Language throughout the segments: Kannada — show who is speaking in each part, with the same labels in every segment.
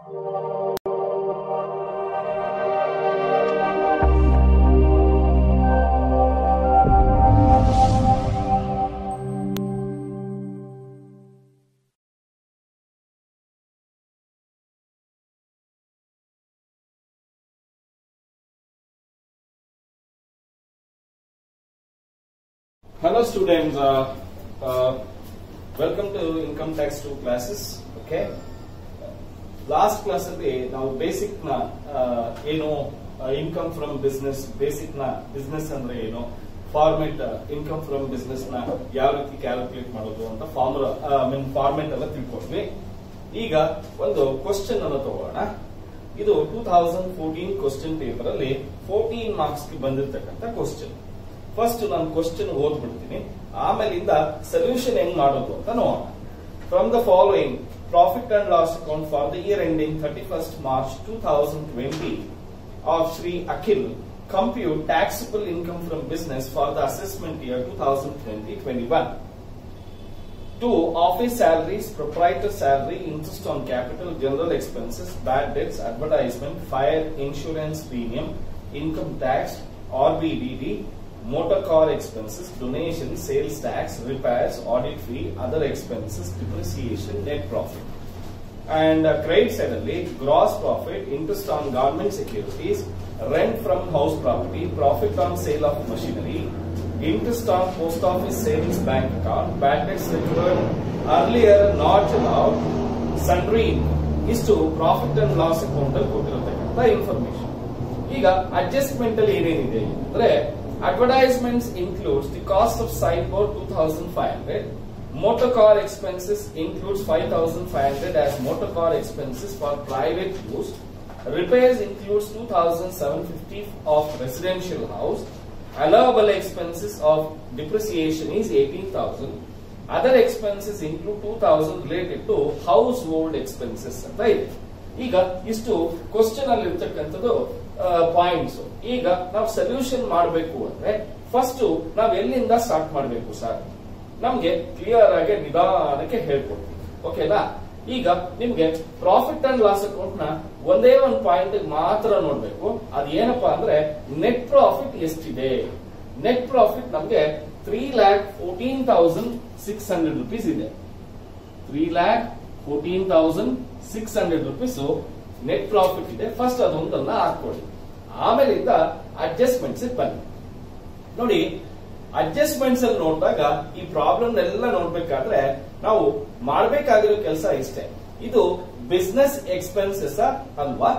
Speaker 1: Hello students, uh, uh, welcome to income tax 2 classes. Okay. Last class ಅಲ್ಲಿ ನಾವು ಬೇಸಿಕ್ ನ ಆ, ಏನು ಇನ್ಕಮ್ ಫ್ರಮ್ ಬಿಸ್ನೆಸ್ ಬೇಸಿಕ್ ನ ಬಿಸ್ನೆಸ್ ಅಂದ್ರೆ ಏನು ಫಾರ್ಮೆಟ್ ಇನ್ಕಮ್ ಫ್ರಮ್ ಬಿಸ್ನೆಸ್ ನ ಯಾವ ರೀತಿ ಕ್ಯಾಲ್ಕುಲೇಟ್ ಮಾಡೋದು ಅಂತ ಫಾರ್ಮುಲಾ ಮೀನ್ ಫಾರ್ಮೆಟ್ ಎಲ್ಲ ತಿಳ್ಕೊಂಡ್ವಿ ಈಗ ಒಂದು ಕ್ವಶನ್ ಅನ್ನು ತಗೋಣ ಇದು two thousand fourteen question paper ಅಲ್ಲಿ ಫೋರ್ಟೀನ್ ಮಾರ್ಕ್ಸ್ ಗೆ ಬಂದಿರತಕ್ಕಂತ ಕ್ವಶನ್ ಫಸ್ಟ್ ನಾನು ಕ್ವಶನ್ ಓದ್ಬಿಡ್ತೀನಿ ಆಮೇಲಿಂದ ಸೊಲ್ಯೂಷನ್ ಹೆಂಗ್ ಮಾಡೋದು ಅಂತ ನೋಡೋಣ from the following profit and loss account for the year ending thirty first March two thousand twenty of Shri Akhil compute taxable income from business for the assessment year two thousand twenty twenty one Two, office salaries, proprietor salary, interest on capital, general expenses, bad debts, advertisement, fire insurance premium, income tax, RBDD, motor car expenses, donation, sales tax, repairs, audit fee, other expenses, depreciation, net profit. And uh, credit side ಅಲ್ಲಿ gross profit, interest on government securities, rent from house property, profit on sale of machinery, interest on post office savings bank account, bad debts recovered earlier not allowed, sundry income. ಇಷ್ಟು ಪ್ರಾಫಿಟ್ ಅಂಡ್ ಲಾಸ್ ಅಕೌಂಟ್ ಅಲ್ಲಿ ಕೊಟ್ಟಿರತಕ್ಕಂತ ಇನ್ಫಾರ್ಮೇಶನ್ ಈಗ ಅಡ್ಜಸ್ಟ್ಮೆಂಟ್ ಅಲ್ಲಿ ಏನೇನಿದೆ ಅಂದ್ರೆ advertisements includes the cost of sign board two thousand five hundred Motor car expenses includes 5,500 as motor car expenses for private use. Repairs includes 2,750 of residential house. Allowable expenses of depreciation is 18,000. Other expenses include 2,000 related to household expenses ಅಂತ ಇದೆ ಈಗ ಇಷ್ಟು ಕ್ವಶನ್ ಅಲ್ಲಿ ಇರ್ತಕ್ಕಂಥದ್ದು ಪಾಯಿಂಟ್ಸ್ ಈಗ ನಾವು ಸೊಲ್ಯೂಷನ್ ಮಾಡಬೇಕು ಅಂದ್ರೆ ಫಸ್ಟ್ ನಾವ್ ಎಲ್ಲಿಂದ ಸ್ಟಾರ್ಟ್ ಮಾಡಬೇಕು ಸರ್ ನಮ್ಗೆ ಕ್ಲಿಯರ್ ಆಗಿ ನಿಧಾನಕ್ಕೆ ಹೇಳ್ಕೊಡ್ತೀವಿ ಓಕೆನಾ ಈಗ ನಿಮ್ಗೆ ಪ್ರಾಫಿಟ್ ಅಂಡ್ ಲಾಸ್ ಅಕೌಂಟ್ ನ ಒಂದೇ ಒಂದು ಪಾಯಿಂಟ್ ಮಾತ್ರ ನೋಡ್ಬೇಕು ಅದೇನಪ್ಪಾ ಅಂದ್ರೆ ನೆಟ್ ಪ್ರಾಫಿಟ್ ಎಷ್ಟಿದೆ ನೆಟ್ ಪ್ರಾಫಿಟ್ ನಮ್ಗೆ three lakh fourteen thousand six hundred rupees ಇದೆ three lakh fourteen thousand six hundred rupees net profit ಇದೆ ಫಸ್ಟ್ ಅದೊಂದನ್ನ ಹಾಕೊಳ್ಳಿ ಆಮೇಲಿಂದ ಅಡ್ಜಸ್ಟ್ಮೆಂಟ್ಸ್ ಬನ್ನಿ ನೋಡಿ ಅಡ್ಜಸ್ಟ್ಮೆಂಟ್ಸ್ ಅಲ್ಲಿ ನೋಡಿದಾಗ ಈ ಪ್ರಾಬ್ಲಮ್ ಎಲ್ಲ ನೋಡ್ಬೇಕಾದ್ರೆ ನಾವು ಮಾಡಬೇಕಾಗಿರೋ ಕೆಲಸ ಇಷ್ಟೇ ಇದು ಬಿಸ್ನೆಸ್ ಎಕ್ಸ್ಪೆನ್ಸಸ್ ಅಲ್ವಾ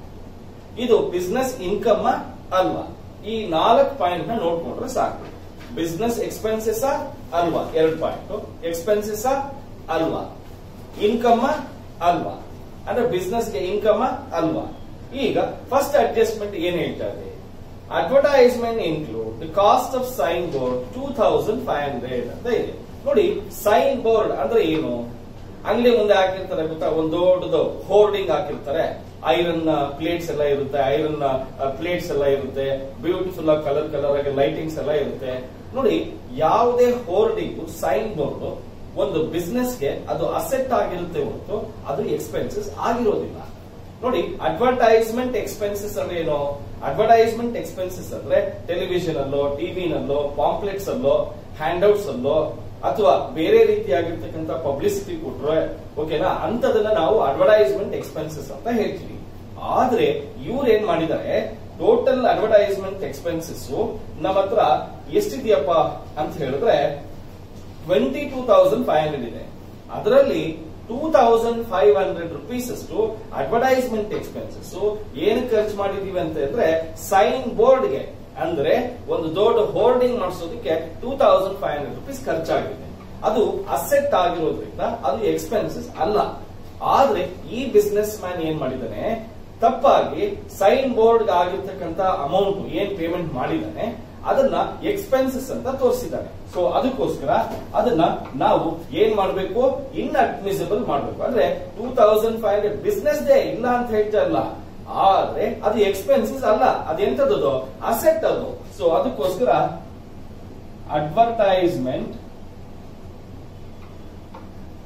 Speaker 1: ಇದು ಬಿಸ್ನೆಸ್ ಇನ್ಕಮ್ ಅಲ್ವಾ ಈ ನಾಲ್ಕು ಪಾಯಿಂಟ್ ನ ನೋಡ್ಕೊಂಡ್ರೆ ಸಾಕು ಬಿಸ್ನೆಸ್ ಎಕ್ಸ್ಪೆನ್ಸಸ್ ಅಲ್ವಾ ಎರಡು ಪಾಯಿಂಟ್ ಎಕ್ಸ್ಪೆನ್ಸಸ್ ಅಲ್ವಾ ಇನ್ಕಮ್ ಅಲ್ವಾ ಅಂದ್ರೆ ಬಿಸ್ನೆಸ್ಗೆ ಇನ್ಕಮ್ ಅಲ್ವಾ ಈಗ ಫಸ್ಟ್ ಅಡ್ಜಸ್ಟ್ಮೆಂಟ್ ಏನ್ ಹೇಳ್ತಾ ಇದೆ advertisement include the cost of sign board two thousand five hundred ಅಂತ ಇದೆ ನೋಡಿ ಸೈನ್ ಬೋರ್ಡ್ ಅಂದ್ರೆ ಏನು ಅಂಗಡಿ ಮುಂದೆ ಹಾಕಿರ್ತಾರೆ ಗೊತ್ತಾ ಒಂದು ದೊಡ್ಡದು ಹೋರ್ಡಿಂಗ್ ಹಾಕಿರ್ತಾರೆ ಐರನ್ ಪ್ಲೇಟ್ಸ್ ಎಲ್ಲ ಇರುತ್ತೆ ಐರನ್ ಪ್ಲೇಟ್ಸ್ ಎಲ್ಲ ಇರುತ್ತೆ ಬ್ಯೂಟಿಫುಲ್ ಆಗಿ ಕಲರ್ ಕಲರ್ ಆಗಿ ಲೈಟಿಂಗ್ಸ್ ಎಲ್ಲ ಇರುತ್ತೆ ನೋಡಿ ಯಾವುದೇ ಹೋರ್ಡಿಂಗ್ ಸೈನ್ ಬೋರ್ಡ್ ಒಂದು ಬಿಸ್ನೆಸ್ಗೆ ಅದು ಅಸೆಟ್ ಆಗಿರುತ್ತೆ ಹೊರತು ಅದು ಎಕ್ಸ್ಪೆನ್ಸಸ್ ಆಗಿರೋದಿಲ್ಲ ನೋಡಿ ಅಡ್ವರ್ಟೈಸ್ಮೆಂಟ್ ಎಕ್ಸ್ಪೆನ್ಸಸ್ ಅಂದ್ರೆ ಏನು ಅಡ್ವರ್ಟೈಸ್ಮೆಂಟ್ ಎಕ್ಸ್ಪೆನ್ಸಸ್ ಅಂದ್ರೆ ಟೆಲಿವಿಷನ್ ಅಲ್ಲೋ ಟಿವಿನಲ್ಲೋ ಪಾಂಪ್ಲೆಟ್ಸ್ ಅಲ್ಲೋ ಹ್ಯಾಂಡ್ಔಟ್ಸ್ ಅಲ್ಲೋ ಅಥವಾ ಬೇರೆ ರೀತಿಯಾಗಿರ್ತಕ್ಕಂಥ ಪಬ್ಲಿಸಿಟಿ ಕೊಟ್ರೆ ಓಕೆನಾ ಅಂತದನ್ನ ನಾವು ಅಡ್ವರ್ಟೈಸ್ಮೆಂಟ್ ಎಕ್ಸ್ಪೆನ್ಸಸ್ ಅಂತ ಹೇಳ್ತೀವಿ ಆದ್ರೆ ಇವ್ರು ಏನ್ ಮಾಡಿದ್ದಾರೆ ಟೋಟಲ್ ಅಡ್ವರ್ಟೈಸ್ಮೆಂಟ್ ಎಕ್ಸ್ಪೆನ್ಸಸ್ ನಮ್ಮ ಹತ್ರ ಎಷ್ಟಿದೆಯಪ್ಪ ಅಂತ ಹೇಳಿದ್ರೆ twenty two thousand five hundred ಇದೆ ಅದರಲ್ಲಿ two thousand five hundred rupees ಅಷ್ಟು ಅಡ್ವರ್ಟೈಸ್ಮೆಂಟ್ ಎಕ್ಸ್ಪೆನ್ಸಸ್ ಏನು ಖರ್ಚು ಮಾಡಿದೀವಿ ಅಂತ ಹೇಳಿದ್ರೆ ಸೈನ್ ಬೋರ್ಡ್ಗೆ ಅಂದ್ರೆ ಒಂದು ದೊಡ್ಡ ಹೋರ್ಡಿಂಗ್ ಮಾಡಿಸೋದಕ್ಕೆ two thousand five hundred rupees ಖರ್ಚಾಗಿದೆ ಅದು ಅಸೆಟ್ ಆಗಿರೋದ್ರಿಂದ ಅದು ಎಕ್ಸ್ಪೆನ್ಸಸ್ ಅಲ್ಲ ಆದ್ರೆ ಈ ಬಿಸ್ನೆಸ್ ಮ್ಯಾನ್ ಏನ್ ಮಾಡಿದಾನೆ ತಪ್ಪಾಗಿ ಸೈನ್ ಬೋರ್ಡ್ ಆಗಿರ್ತಕ್ಕಂತ ಅಮೌಂಟ್ ಏನ್ ಪೇಮೆಂಟ್ ಮಾಡಿದಾನೆ ಅದನ್ನ ಎಕ್ಸ್ಪೆನ್ಸಸ್ ಅಂತ ತೋರಿಸಿದ್ದಾನೆ ಸೊ ಅದಕ್ಕೋಸ್ಕರ ಅದನ್ನ ನಾವು ಏನ್ ಮಾಡಬೇಕು ಇನ್ ಅಡ್ಮಿಸಿಬಲ್ ಮಾಡಬೇಕು ಅಂದ್ರೆ two thousand five hundred business ದೇ ಇಲ್ಲ ಅಂತ ಹೇಳ್ತಾ ಇಲ್ಲ ಆದ್ರೆ ಅದು ಎಕ್ಸ್ಪೆನ್ಸಸ್ ಅಲ್ಲ ಅದೆಂತದ್ದು ಅಸೆಟ್ ಅದು ಸೊ ಅದಕ್ಕೋಸ್ಕರ advertisement two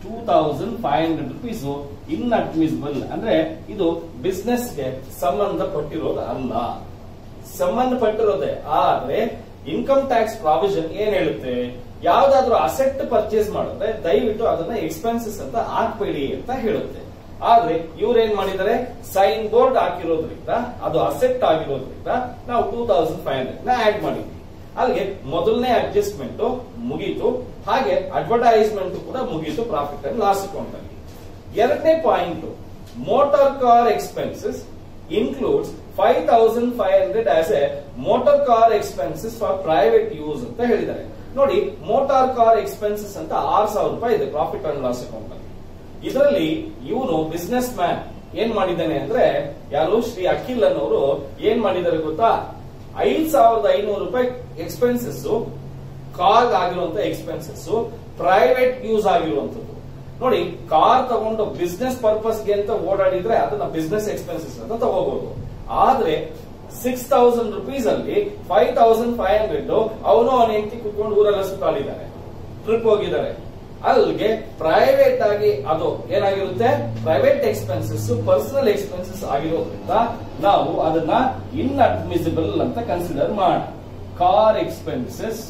Speaker 1: two thousand five hundred rupees inadmissible ಅಂದ್ರೆ ಇದು ಬಿಸ್ನೆಸ್ಗೆ ಸಂಬಂಧಪಟ್ಟಿರೋದು ಅಲ್ಲ ಸಂಬಂಧಪಟ್ಟಿರೋದೆ ಆದ್ರೆ ಇನ್ಕಮ್ ಟ್ಯಾಕ್ಸ್ ಪ್ರಾವಿಷನ್ ಏನ್ ಹೇಳುತ್ತೆ ಯಾವ್ದಾದ್ರು ಅಸೆಟ್ ಪರ್ಚೇಸ್ ಮಾಡಿದ್ರೆ ದಯವಿಟ್ಟು ಅದನ್ನ ಎಕ್ಸ್ಪೆನ್ಸಸ್ ಅಂತ ಹಾಕ್ಬೇಡಿ ಅಂತ ಹೇಳುತ್ತೆ ಆದ್ರೆ ಇವ್ರು ಏನ್ ಮಾಡಿದ್ದಾರೆ ಸೈನ್ ಬೋರ್ಡ್ ಹಾಕಿರೋದ್ರಿಂದ ಅದು ಅಸೆಟ್ ಆಗಿರೋದ್ರಿಂದ ನಾವು ಟೂ ತೌಸಂಡ್ ಫೈವ್ ಹಂಡ್ರೆಡ್ ನ ಆಡ್ ಮಾಡಿದ್ವಿ ಅಲ್ಲಿಗೆ ಮೊದಲನೇ ಅಡ್ಜಸ್ಟ್ಮೆಂಟ್ ಮುಗೀತು ಹಾಗೆ ಅಡ್ವರ್ಟೈಸ್ಮೆಂಟ್ ಕೂಡ ಮುಗೀತು ಪ್ರಾಫಿಟ್ ಅಂಡ್ ಲಾಸ್ ಅಕೌಂಟ್ ಅಲ್ಲಿ ಎರಡನೇ point motor car expenses includes five thousand five hundred as a motor car expenses for private use ಅಂತ ಹೇಳಿದ್ದಾರೆ ನೋಡಿ ಮೋಟಾರ್ ಕಾರ್ ಎಕ್ಸ್ಪೆನ್ಸಸ್ ಅಂತ ಆರ್ ಸಾವಿರ ರೂಪಾಯಿ ಇದೆ ಪ್ರಾಫಿಟ್ ಅಂಡ್ ಲಾಸ್ ಅಕೌಂಟ್ ಅಲ್ಲಿ ಇದರಲ್ಲಿ ಇವನು ಬಿಸ್ನೆಸ್ ಮ್ಯಾನ್ ಏನ್ ಮಾಡಿದ್ದಾನೆ ಅಂದ್ರೆ ಯಾರು ಶ್ರೀ ಅಖಿಲ್ ಅನ್ನೋರು ಏನ್ ಮಾಡಿದ್ದಾರೆ ಗೊತ್ತಾ ಐದ್ ಸಾವಿರದ ಐನೂರು ರೂಪಾಯಿ ಎಕ್ಸ್ಪೆನ್ಸಸ್ ಕಾರ್ ಆಗಿರುವಂತ ಎಕ್ಸ್ಪೆನ್ಸಸ್ ಪ್ರೈವೇಟ್ ಯೂಸ್ ಆಗಿರುವಂತದ್ದು ನೋಡಿ ಕಾರ್ ತಗೊಂಡು ಬಿಸ್ನೆಸ್ ಪರ್ಪಸ್ಗೆ ಅಂತ ಓಡಾಡಿದ್ರೆ ಅದನ್ನ ಬಿಸ್ನೆಸ್ ಎಕ್ಸ್ಪೆನ್ಸಸ್ ಅಂತ ತಗೋಬಹುದು ಆದ್ರೆ ಸಿಕ್ಸ್ ತೌಸಂಡ್ ರುಪೀಸ್ ಅಲ್ಲಿ ಫೈವ್ ತೌಸಂಡ್ ಫೈವ್ ಹಂಡ್ರೆಡ್ ಅವನು ಅವನ ಹೆಂಡತಿ ಕುತ್ಕೊಂಡು ಊರೆಲ್ಲ ಸುತ್ತಾಡಿದ್ದಾರೆ ಟ್ರಿಪ್ ಹೋಗಿದ್ದಾರೆ ಅಲ್ಲಿಗೆ ಪ್ರೈವೇಟ್ ಆಗಿ ಅದು ಏನಾಗಿರುತ್ತೆ ಪ್ರೈವೇಟ್ ಎಕ್ಸ್ಪೆನ್ಸಸ್ ಪರ್ಸನಲ್ ಎಕ್ಸ್ಪೆನ್ಸಸ್ ಆಗಿರೋದ್ರಿಂದ ನಾವು ಅದನ್ನ ಇನ್ ಅಡ್ಮಿಸಿಬಲ್ ಅಂತ ಕನ್ಸಿಡರ್ ಮಾಡಿ car expenses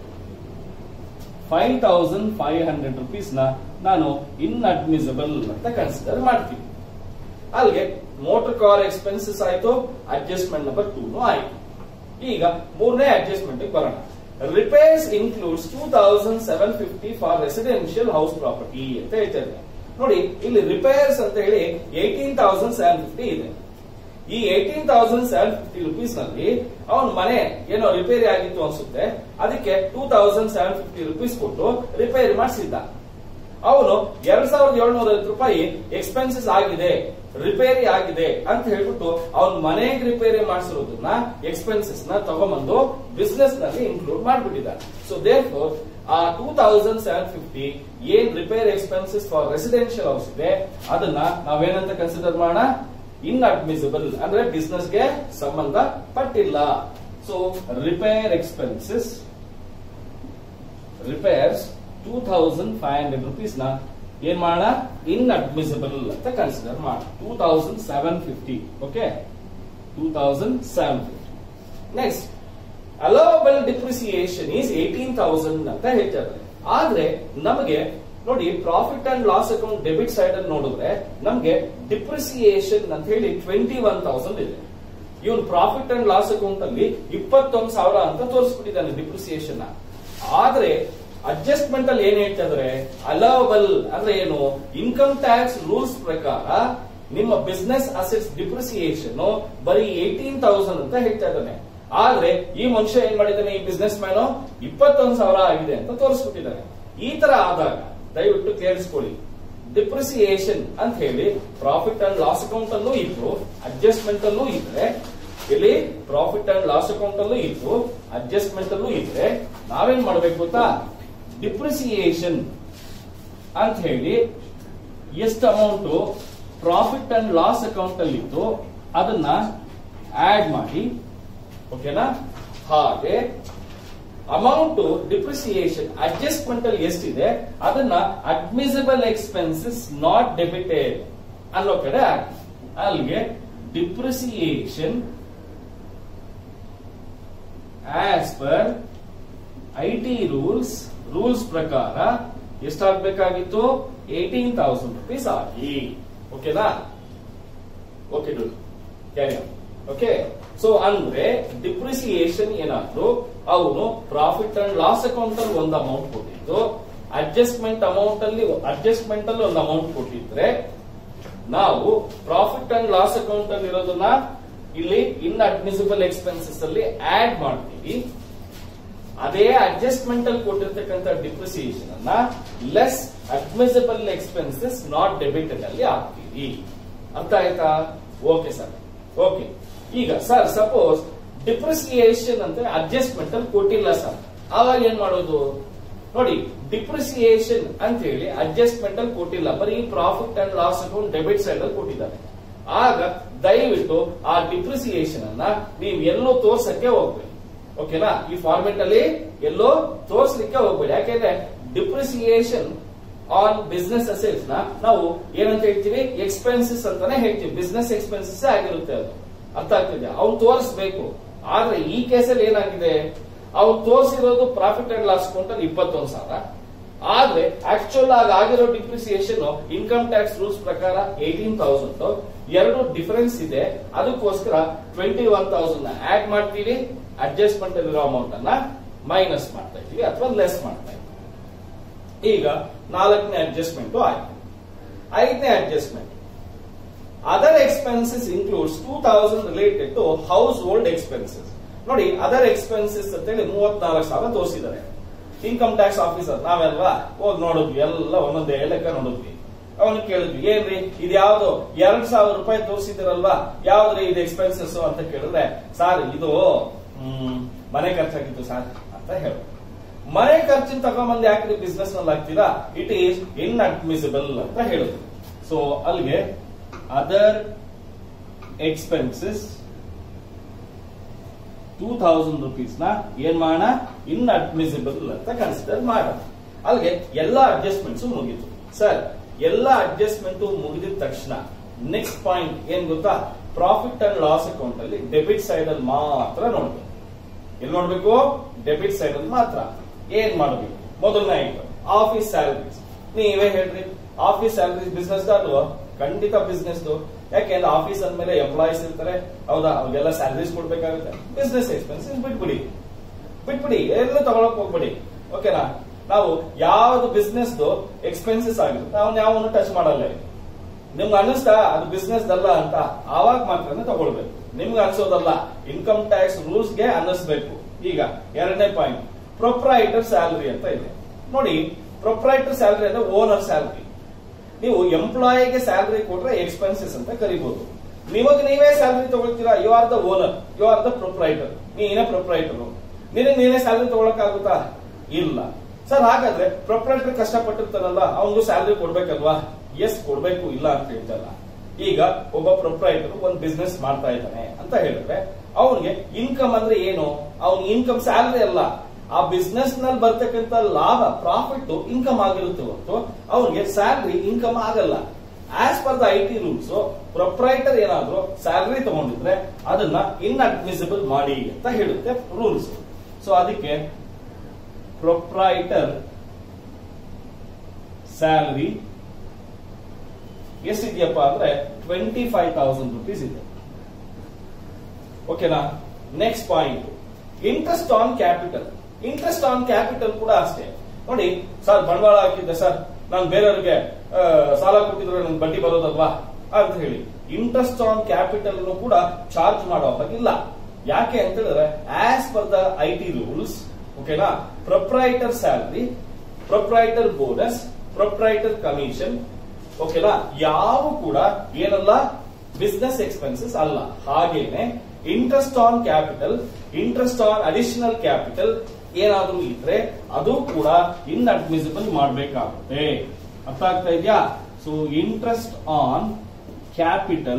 Speaker 1: five thousand five hundred rupees ನ ನಾನು ಇನ್ ಅಡ್ಮಿಸಿಬಲ್ ಅಂತ ಕನ್ಸಿಡರ್ ಮಾಡ್ತೀನಿ ಅಲ್ಲಿಗೆ ಮೋಟರ್ ಕಾರ್ ಎಕ್ಸ್ಪೆನ್ಸಸ್ ಆಯ್ತು ಅಡ್ಜಸ್ಟ್ಮೆಂಟ್ ನಂಬರ್ ಟೂ ಆಯ್ತು ಈಗ ಮೂರನೇ ಅಡ್ಜಸ್ಟ್ಮೆಂಟ್ ಬರೋಣ repairs includes two thousand seven fifty for residential house property ಅಂತ ಹೇಳ್ತಾರೆ ನೋಡಿ ಇಲ್ಲಿ ರಿಪೇರ್ಸ್ ಅಂತ ಹೇಳಿ ಏಟೀನ್ ತೌಸಂಡ್ ಸೆವೆನ್ ಫಿಫ್ಟಿ ಇದೆ ಈ eighteen thousand seven fifty rupees ನಲ್ಲಿ ಅವನ ಮನೆ ಏನೋ ರಿಪೇರಿ ಆಗಿತ್ತು ಅನ್ಸುತ್ತೆ ಅದಕ್ಕೆ two thousand seven fifty rupees ಕೊಟ್ಟು ರಿಪೇರಿ ಮಾಡಿಸಿದ್ದ ಅವನು ಎರಡ್ ಸಾವಿರದ ಏಳ್ನೂರ ಐವತ್ತು ರೂಪಾಯಿ ಎಕ್ಸ್ಪೆನ್ಸಸ್ ಆಗಿದೆ ರಿಪೇರಿ ಆಗಿದೆ ಅಂತ ಹೇಳ್ಬಿಟ್ಟು ಅವನ್ ಮನೆಗೆ ರಿಪೇರಿ ಮಾಡಿಸಿರೋದನ್ನ ಎಕ್ಸ್ಪೆನ್ಸಸ್ ನ ತಗೊಂಬಂದು ಬಿಸ್ನೆಸ್ ನಲ್ಲಿ ಇನ್ಕ್ಲೂಡ್ ಮಾಡ್ಬಿಟ್ಟಿದ್ದಾರೆ ಸೊ ದೇರ್ ಆ ಟೂ ತೌಸಂಡ್ ಸೆವೆನ್ ಫಿಫ್ಟಿ ಏನ್ repair expenses for residential house ಇದೆ ಅದನ್ನ ನಾವೇನಂತ ಕನ್ಸಿಡರ್ ಮಾಡೋಣ ಇನ್ ಅಡ್ಮಿಸಿಬಲ್ ಅಂದ್ರೆ ಬಿಸ್ನೆಸ್ ಗೆ ಸಂಬಂಧ ಪಟ್ಟಿಲ್ಲ so repair expenses repairs two thousand five hundred rupees ನ ಏನ್ ಮಾಡೋಣ ಇನ್ ಅಡ್ಮಿಸಿಬಲ್ ಅಂತ ಕನ್ಸಿಡರ್ ಮಾಡ two thousand seven fifty okay two thousand seven fifty next allowable depreciation is eighteen thousand ಅಂತ ಹೇಳ್ತಾರೆ ಆದ್ರೆ ನಮಗೆ ನೋಡಿ profit and loss account debit side ಅಲ್ಲಿ ನೋಡಿದ್ರೆ ನಮ್ಗೆ ಡಿಪ್ರಿಸಿಯೇಷನ್ ಅಂತ ಹೇಳಿ ಟ್ವೆಂಟಿ ಒನ್ ತೌಸಂಡ್ ಇದೆ ಇವನ್ ಪ್ರಾಫಿಟ್ ಅಂಡ್ ಲಾಸ್ ಅಕೌಂಟ್ ಅಲ್ಲಿ ಇಪ್ಪತ್ತೊಂದು ಸಾವಿರ ಅಂತ ತೋರಿಸ್ಬಿಟ್ಟಿದ್ದಾನೆ ಡಿಪ್ರಿಸಿಯೇಷನ್ ಆದ್ರೆ ಅಡ್ಜಸ್ಟ್ಮೆಂಟ್ ಅಲ್ಲಿ ಏನ್ ಹೇಳ್ತಾ ಇದಾರೆ ಅಲೋವಬಲ್ ಅಂದ್ರೆ ಏನು ಇನ್ಕಮ್ ಟ್ಯಾಕ್ಸ್ ರೂಲ್ಸ್ ಪ್ರಕಾರ ನಿಮ್ಮ ಬಿಸ್ನೆಸ್ ಅಸೆಟ್ಸ್ ಡಿಪ್ರಿಸಿಯೇಷನ್ ಬರೀ ಏಟೀನ್ ತೌಸಂಡ್ ಅಂತ ಹೇಳ್ತಾ ಇದ್ದಾನೆ ಆದ್ರೆ ಈ ಮನುಷ್ಯ ಏನ್ ಮಾಡಿದ್ದಾನೆ ಈ ಬಿಸ್ನೆಸ್ ಮ್ಯಾನ್ ಇಪ್ಪತ್ತೊಂದು ಸಾವಿರ ಆಗಿದೆ ಅಂತ ತೋರಿಸ್ಬಿಟ್ಟಿದ್ದಾನೆ ಈ ತರ ಆದಾಗ ದಯವಿಟ್ಟು ಕೇಳಿಸ್ಕೊಳ್ಳಿ ಡಿಪ್ರಿಸಿಯೇಷನ್ ಅಂತ ಹೇಳಿ ಪ್ರಾಫಿಟ್ ಅಂಡ್ ಲಾಸ್ ಅಕೌಂಟ್ ಅಲ್ಲೂ ಇತ್ತು ಅಡ್ಜಸ್ಟ್ಮೆಂಟ್ ಅಲ್ಲೂ ಇದ್ರೆ ಇಲ್ಲಿ ಪ್ರಾಫಿಟ್ ಅಂಡ್ ಲಾಸ್ ಅಕೌಂಟ್ ಅಲ್ಲೂ ಇತ್ತು ಅಡ್ಜಸ್ಟ್ಮೆಂಟ್ ಅಲ್ಲೂ ಇದ್ರೆ ನಾವೇನ್ ಮಾಡ್ಬೇಕು ಗೊತ್ತಾ ಡಿಪ್ರಿಸಿಯೇಷನ್ ಅಂತ ಹೇಳಿ ಎಷ್ಟು amount profit and loss account ಅಲ್ಲಿ ಇತ್ತು ಅದನ್ನ ಆಡ್ ಮಾಡಿ ಓಕೆನಾ ಹಾಗೆ ಅಮೌಂಟ್ ಡಿಪ್ರಿಸಿಯೇಷನ್ ಅಡ್ಜಸ್ಟ್ಮೆಂಟ್ ಅಲ್ಲಿ ಎಷ್ಟಿದೆ ಅದನ್ನ ಅಡ್ಮಿಸಿಬಲ್ ಎಕ್ಸ್ಪೆನ್ಸಸ್ ನಾಟ್ ಡೆಬಿಟೆಡ್ ಅನ್ನೋ ಕಡೆ ಹಾಕಿ ಅಲ್ಲಿಗೆ depreciation as per I T rules rules ಪ್ರಕಾರ ಎಷ್ಟಾಗಬೇಕಾಗಿತ್ತು ಏಟೀನ್ ತೌಸಂಡ್ ರುಪೀಸ್ ಆಗಿ ಓಕೆನಾ okay do carry okay so ಅಂದ್ರೆ ಡಿಪ್ರಿಸಿಯೇಷನ್ ಏನಾದ್ರು ಅವನು ಪ್ರಾಫಿಟ್ ಅಂಡ್ ಲಾಸ್ ಅಕೌಂಟ್ ಅಲ್ಲಿ ಒಂದು ಅಮೌಂಟ್ ಕೊಟ್ಟಿದ್ದು ಅಡ್ಜಸ್ಟ್ಮೆಂಟ್ ಅಮೌಂಟ್ ಅಲ್ಲಿ ಅಡ್ಜಸ್ಟ್ಮೆಂಟ್ ಅಲ್ಲಿ ಒಂದು ಅಮೌಂಟ್ ಕೊಟ್ಟಿದ್ರೆ ನಾವು ಪ್ರಾಫಿಟ್ ಅಂಡ್ ಲಾಸ್ ಅಕೌಂಟ್ ಅಲ್ಲಿ ಇರೋದನ್ನ ಇಲ್ಲಿ ಇನ್ ಅಡ್ಮಿಸಿಬಲ್ ಎಕ್ಸ್ಪೆನ್ಸಸ್ ಅಲ್ಲಿ ಆಡ್ ಮಾಡ್ತೀವಿ ಅದೇ ಅಡ್ಜಸ್ಟ್ಮೆಂಟ್ ಅಲ್ಲಿ ಕೊಟ್ಟಿರ್ತಕ್ಕಂಥ ಡಿಪ್ರಿಸಿಯೇಷನ್ ಅನ್ನ less admissible expenses not debited ಅಲ್ಲಿ ಹಾಕ್ತೀವಿ ಅರ್ಥ ಆಯ್ತಾ ಓಕೆ ಸರ್ ಓಕೆ ಈಗ ಸರ್ ಸಪೋಸ್ ಡಿಪ್ರಿಸಿಯೇಷನ್ ಅಂತ ಅಡ್ಜಸ್ಟ್ಮೆಂಟ್ ಅಲ್ಲಿ ಕೊಟ್ಟಿಲ್ಲ ಸರ್ ಆವಾಗ ಏನ್ ಮಾಡೋದು ನೋಡಿ ಡಿಪ್ರಿಸಿಯೇಷನ್ ಅಂತ ಹೇಳಿ ಅಡ್ಜಸ್ಟ್ಮೆಂಟ್ ಅಲ್ಲಿ ಕೊಟ್ಟಿಲ್ಲ ಬರೀ profit and loss account debit side ಅಲ್ಲಿ ಕೊಟ್ಟಿದ್ದಾರೆ ಆಗ ದಯವಿಟ್ಟು ಆ ಡಿಪ್ರಿಸಿಯೇಷನ್ ಅನ್ನ ನೀವು ಎಲ್ಲೋ ತೋರ್ಸಕ್ಕೆ ಹೋಗ್ಬೇಡಿ ಓಕೆನಾ ಈ ಫಾರ್ಮೆಟ್ ಅಲ್ಲಿ ಎಲ್ಲೋ ತೋರ್ಸ್ಲಿಕ್ಕೆ ಹೋಗ್ಬೇಡಿ ಯಾಕೆಂದ್ರೆ ಡಿಪ್ರಿಸಿಯೇಷನ್ ಆನ್ ಬಿಸ್ನೆಸ್ ಅಸೆಟ್ಸ್ ನ ನಾವು ಏನಂತ ಹೇಳ್ತೀವಿ ಎಕ್ಸ್ಪೆನ್ಸಸ್ ಅಂತಾನೆ ಹೇಳ್ತೀವಿ ಬಿಸ್ನೆಸ್ ಎಕ್ಸ್ಪೆನ್ಸಸ್ ಆಗಿರುತ್ತೆ ಅದು ಅರ್ಥ ಆಗ್ತಿದೆ ಅವ್ನು ತೋರಿಸ್ಬೇಕು ಆದ್ರೆ ಈ ಕೇಸಲ್ಲಿ ಏನಾಗಿದೆ ಅವ್ನು ತೋರಿಸಿರೋದು ಪ್ರಾಫಿಟ್ ಅಂಡ್ ಲಾಸ್ ಅಕೌಂಟ್ ಇಪ್ಪತ್ತೊಂದು ಸಾವಿರ ಆದ್ರೆ ಆಕ್ಚುಲ್ ಆಗಿ ಆಗಿರೋ ಡಿಪ್ರಿಸಿಯೇಷನ್ ಇನ್ಕಮ್ ಟ್ಯಾಕ್ಸ್ ರೂಲ್ಸ್ ಪ್ರಕಾರ ಏಟೀನ್ ತೌಸಂಡ್ ಎರಡು ಡಿಫರೆನ್ಸ್ ಇದೆ ಅದಕ್ಕೋಸ್ಕರ ಟ್ವೆಂಟಿ ಒನ್ ತೌಸಂಡ್ ಆಡ್ ಮಾಡ್ತೀವಿ ಅಡ್ಜಸ್ಟ್ಮೆಂಟ್ ಇರೋ ಅಮೌಂಟ್ ಅನ್ನ ಮೈನಸ್ ಮಾಡ್ತಾ ಇದ್ದೀವಿ ಅಥವಾ ಲೆಸ್ ಮಾಡ್ತಾ ಇದ್ದೀವಿ ಈಗ ನಾಲ್ಕನೇ ಅಡ್ಜಸ್ಟ್ಮೆಂಟ್ ಆಯ್ತು ಐದನೇ adjustment other expenses includes two thousand related to household expenses ನೋಡಿ ಅದರ್ ಎಕ್ಸ್ಪೆನ್ಸಸ್ ಅಂತೇಳಿ ಮೂವತ್ನಾಲ್ಕು ಸಾವಿರ ತೋರಿಸಿದ್ದಾರೆ ಇನ್ಕಮ್ ಟ್ಯಾಕ್ಸ್ ಆಫೀಸರ್ ನಾವೆಲ್ವಾ ಹೋಗಿ ನೋಡಿದ್ವಿ ಎಲ್ಲ ಒಂದೊಂದೇ ಲೆಕ್ಕ ನೋಡಿದ್ವಿ ಅವನು ಕೇಳಿದ್ವಿ ಏನ್ರಿ ಇದು ಯಾವ್ದು ಎರಡ್ ಸಾವಿರ ರೂಪಾಯಿ ತೋರಿಸಿದಿರಲ್ವಾ ಯಾವ್ದ್ರಿ ಇದು ಎಕ್ಸ್ಪೆನ್ಸಸ್ ಅಂತ ಕೇಳಿದ್ರೆ ಸರ್ ಇದು ಹ್ಮ್, ಮನೆ ಖರ್ಚಾಗಿತ್ತು ಸರ್ ಅಂತ ಹೇಳಿ ಮನೆ ಖರ್ಚಿನ ತಗೊಂಬಂದು ಯಾಕ್ರಿ ಬಿಸ್ನೆಸ್ ನಲ್ಲಿ ಹಾಕ್ತೀರಾ ಇಟ್ ಈಸ್ ಇನ್ ಅಡ್ಮಿಸಿಬಲ್ ಅಂತ ಹೇಳಿದ್ರು ಸೊ ಅಲ್ಲಿಗೆ other expenses two thousand rupees ನ ಏನ್ ಮಾಡೋಣ ಇನ್ ಅಡ್ಮಿಸಿಬಲ್ ಅಂತ ಕನ್ಸಿಡರ್ ಮಾಡೋಣ ಅಲ್ಲಿಗೆ ಎಲ್ಲ ಅಡ್ಜಸ್ಟ್ಮೆಂಟ್ಸ್ ಮುಗೀತು ಸರ್ ಎಲ್ಲ ಅಡ್ಜಸ್ಟ್ಮೆಂಟ್ ಮುಗಿದ ತಕ್ಷಣ ನೆಕ್ಸ್ಟ್ ಪಾಯಿಂಟ್ ಏನ್ ಗೊತ್ತಾ ಪ್ರಾಫಿಟ್ ಅಂಡ್ ಲಾಸ್ ಅಕೌಂಟ್ ಅಲ್ಲಿ ಡೆಬಿಟ್ ಸೈಡ್ ಅಲ್ಲಿ ಮಾತ್ರ ನೋಡ್ಬೇಕು ಎಲ್ಲಿ ನೋಡ್ಬೇಕು ಡೆಬಿಟ್ ಸೈಡ್ ಅಲ್ಲಿ ಮಾತ್ರ ಏನ್ ಮಾಡಬೇಕು ಮೊದಲನೇ ಐಟಮ್ ಆಫೀಸ್ ಸ್ಯಾಲರೀಸ್ ನೀವೇ ಹೇಳ್ರಿ ಆಫೀಸ್ ಸ್ಯಾಲರೀಸ್ ಬಿಸ್ನೆಸ್ ಅಲ್ವಾ ಖಂಡಿತ ಬಿಸ್ನೆಸ್ ಯಾಕೆಂದ್ರೆ ಆಫೀಸ್ ಅಂದ್ಮೇಲೆ ಎಂಪ್ಲಾಯೀಸ್ ಇರ್ತಾರೆ ಹೌದಾ ಅವ್ರಿಗೆಲ್ಲ ಸ್ಯಾಲರೀಸ್ ಕೊಡ್ಬೇಕಾಗುತ್ತೆ ಬಿಸ್ನೆಸ್ ಎಕ್ಸ್ಪೆನ್ಸಸ್ ಬಿಟ್ಬಿಡಿ ಬಿಟ್ಬಿಡಿ ಎಲ್ಲ ತಗೊಳಕ್ ಹೋಗ್ಬಿಡಿ ಓಕೆನಾ ನಾವು ಯಾವ್ದು ಬಿಸ್ನೆಸ್ ಎಕ್ಸ್ಪೆನ್ಸಸ್ ಆಗಿರುತ್ತೆ ನಾವು ಯಾವನ್ನು ಟಚ್ ಮಾಡಲ್ಲ ಇಲ್ಲಿ. ನಿಮ್ಗೆ ಅನಿಸ್ತಾ ಅದು ಬಿಸ್ನೆಸ್ ಅಲ್ಲ ಅಂತ ಆವಾಗ ಮಾತ್ರ ತಗೊಳ್ಬೇಕು ನಿಮ್ಗೆ ಅನ್ಸೋದಲ್ಲ ಇನ್ಕಮ್ ಟ್ಯಾಕ್ಸ್ ರೂಲ್ಸ್ ಗೆ ಅನ್ನಿಸ್ಬೇಕು ಈಗ ಎರಡನೇ ಪಾಯಿಂಟ್ ಪ್ರೊಪ್ರೈಟರ್ ಸ್ಯಾಲರಿ ಅಂತ ಇದೆ ನೋಡಿ ಪ್ರೊಪ್ರೈಟರ್ ಸ್ಯಾಲರಿ ಅಂದ್ರೆ ಓನರ್ ಸ್ಯಾಲರಿ ನೀವು ಎಂಪ್ಲಾಯಿಗೆ ಸ್ಯಾಲರಿ ಕೊಟ್ರೆ ಎಕ್ಸ್ಪೆನ್ಸಸ್ ಅಂತ ಕರಿಬಹುದು ನಿಮಗೆ ನೀವೇ ಸ್ಯಾಲರಿ ತಗೊಳ್ತೀರಾ you are the owner you are the proprietor ನೀನೇ ಪ್ರೊಪ್ರೈಟರ್ ನಿನಗೆ ನೀನೇ ಸ್ಯಾಲರಿ ತಗೊಳಕ್ಕಾಗುತ್ತಾ ಇಲ್ಲ ಸರ್ ಹಾಗಾದ್ರೆ ಪ್ರೊಪ್ರೈಟರ್ ಕಷ್ಟಪಟ್ಟಿರ್ತಾನಲ್ಲ ಅವನಿಗೂ ಸ್ಯಾಲರಿ ಕೊಡ್ಬೇಕಲ್ವಾ ಎಸ್ ಕೊಡ್ಬೇಕು ಇಲ್ಲ ಅಂತ ಹೇಳ್ತಲ್ಲ ಈಗ ಒಬ್ಬ ಪ್ರೊಪ್ರೈಟರ್ ಒಂದು ಬಿಸ್ನೆಸ್ ಮಾಡ್ತಾ ಇದ್ದಾನೆ ಅಂತ ಹೇಳಿದ್ರೆ ಅವನಿಗೆ ಇನ್ಕಮ್ ಅಂದ್ರೆ ಏನು ಅವನ ಇನ್ಕಮ್ ಸ್ಯಾಲರಿ ಅಲ್ಲ ಆ ಬಿಸ್ನೆಸ್ ನಲ್ಲಿ ಬರ್ತಕ್ಕಂತ ಲಾಭ ಪ್ರಾಫಿಟ್ ಇನ್ಕಮ್ ಆಗಿರುತ್ತೆ ಹೊರತು ಅವನಿಗೆ ಸ್ಯಾಲರಿ ಇನ್ಕಮ್ ಆಗಲ್ಲ as per the I T rules proprietor ಏನಾದ್ರು ಸ್ಯಾಲರಿ ತಗೊಂಡಿದ್ರೆ ಅದನ್ನ ಇನ್ಅಡ್ಮಿಸಿಬಲ್ ಮಾಡಿ ಅಂತ ಹೇಳುತ್ತೆ ರೂಲ್ಸ್ ಸೊ ಅದಕ್ಕೆ ಪ್ರೊಪ್ರೈಟರ್ ಸ್ಯಾಲರಿ ಎಷ್ಟಿದೆಯಪ್ಪ ಅಂದ್ರೆ ಟ್ವೆಂಟಿ ಫೈವ್ ತೌಸಂಡ್ ರುಪೀಸ್ ಇದೆ ಓಕೆನಾ next point interest on capital interest on capital ಕೂಡ ಅಷ್ಟೇ ನೋಡಿ ಸರ್ ಬಂಡವಾಳ ಹಾಕಿದ್ದೆ ಸರ್ ನಾನು ಬೇರೆಯವ್ರಿಗೆ ಆ, ಸಾಲ ಕೊಟ್ಟಿದ್ರೆ ನನ್ಗೆ ಬಡ್ಡಿ ಬರೋದಲ್ವಾ ಅಂತ ಹೇಳಿ ಇಂಟ್ರೆಸ್ಟ್ ಆನ್ ಕ್ಯಾಪಿಟಲ್ ಕೂಡ ಚಾರ್ಜ್ ಮಾಡೋ ಹಾಗಿಲ್ಲ ಯಾಕೆ ಅಂತ ಹೇಳಿದ್ರೆ as per the I T rules ಓಕೆನಾ proprietor salary proprietor bonus proprietor commission ಓಕೆನಾ ಯಾವ ಕೂಡ ಏನಲ್ಲ ಬಿಸ್ನೆಸ್ ಎಕ್ಸ್ಪೆನ್ಸಸ್ ಅಲ್ಲ ಹಾಗೇನೆ interest on capital interest on additional capital ಏನಾದ್ರೂ ಇದ್ರೆ ಅದು ಕೂಡ ಇನ್ ಅಡ್ಮಿಸಿಬಲ್ ಮಾಡಬೇಕಾಗುತ್ತೆ ಅರ್ಥ ಆಗ್ತಾ ಇದೆಯಾ ಸೊ ಇಂಟ್ರೆಸ್ಟ್ ಆನ್ ಕ್ಯಾಪಿಟಲ್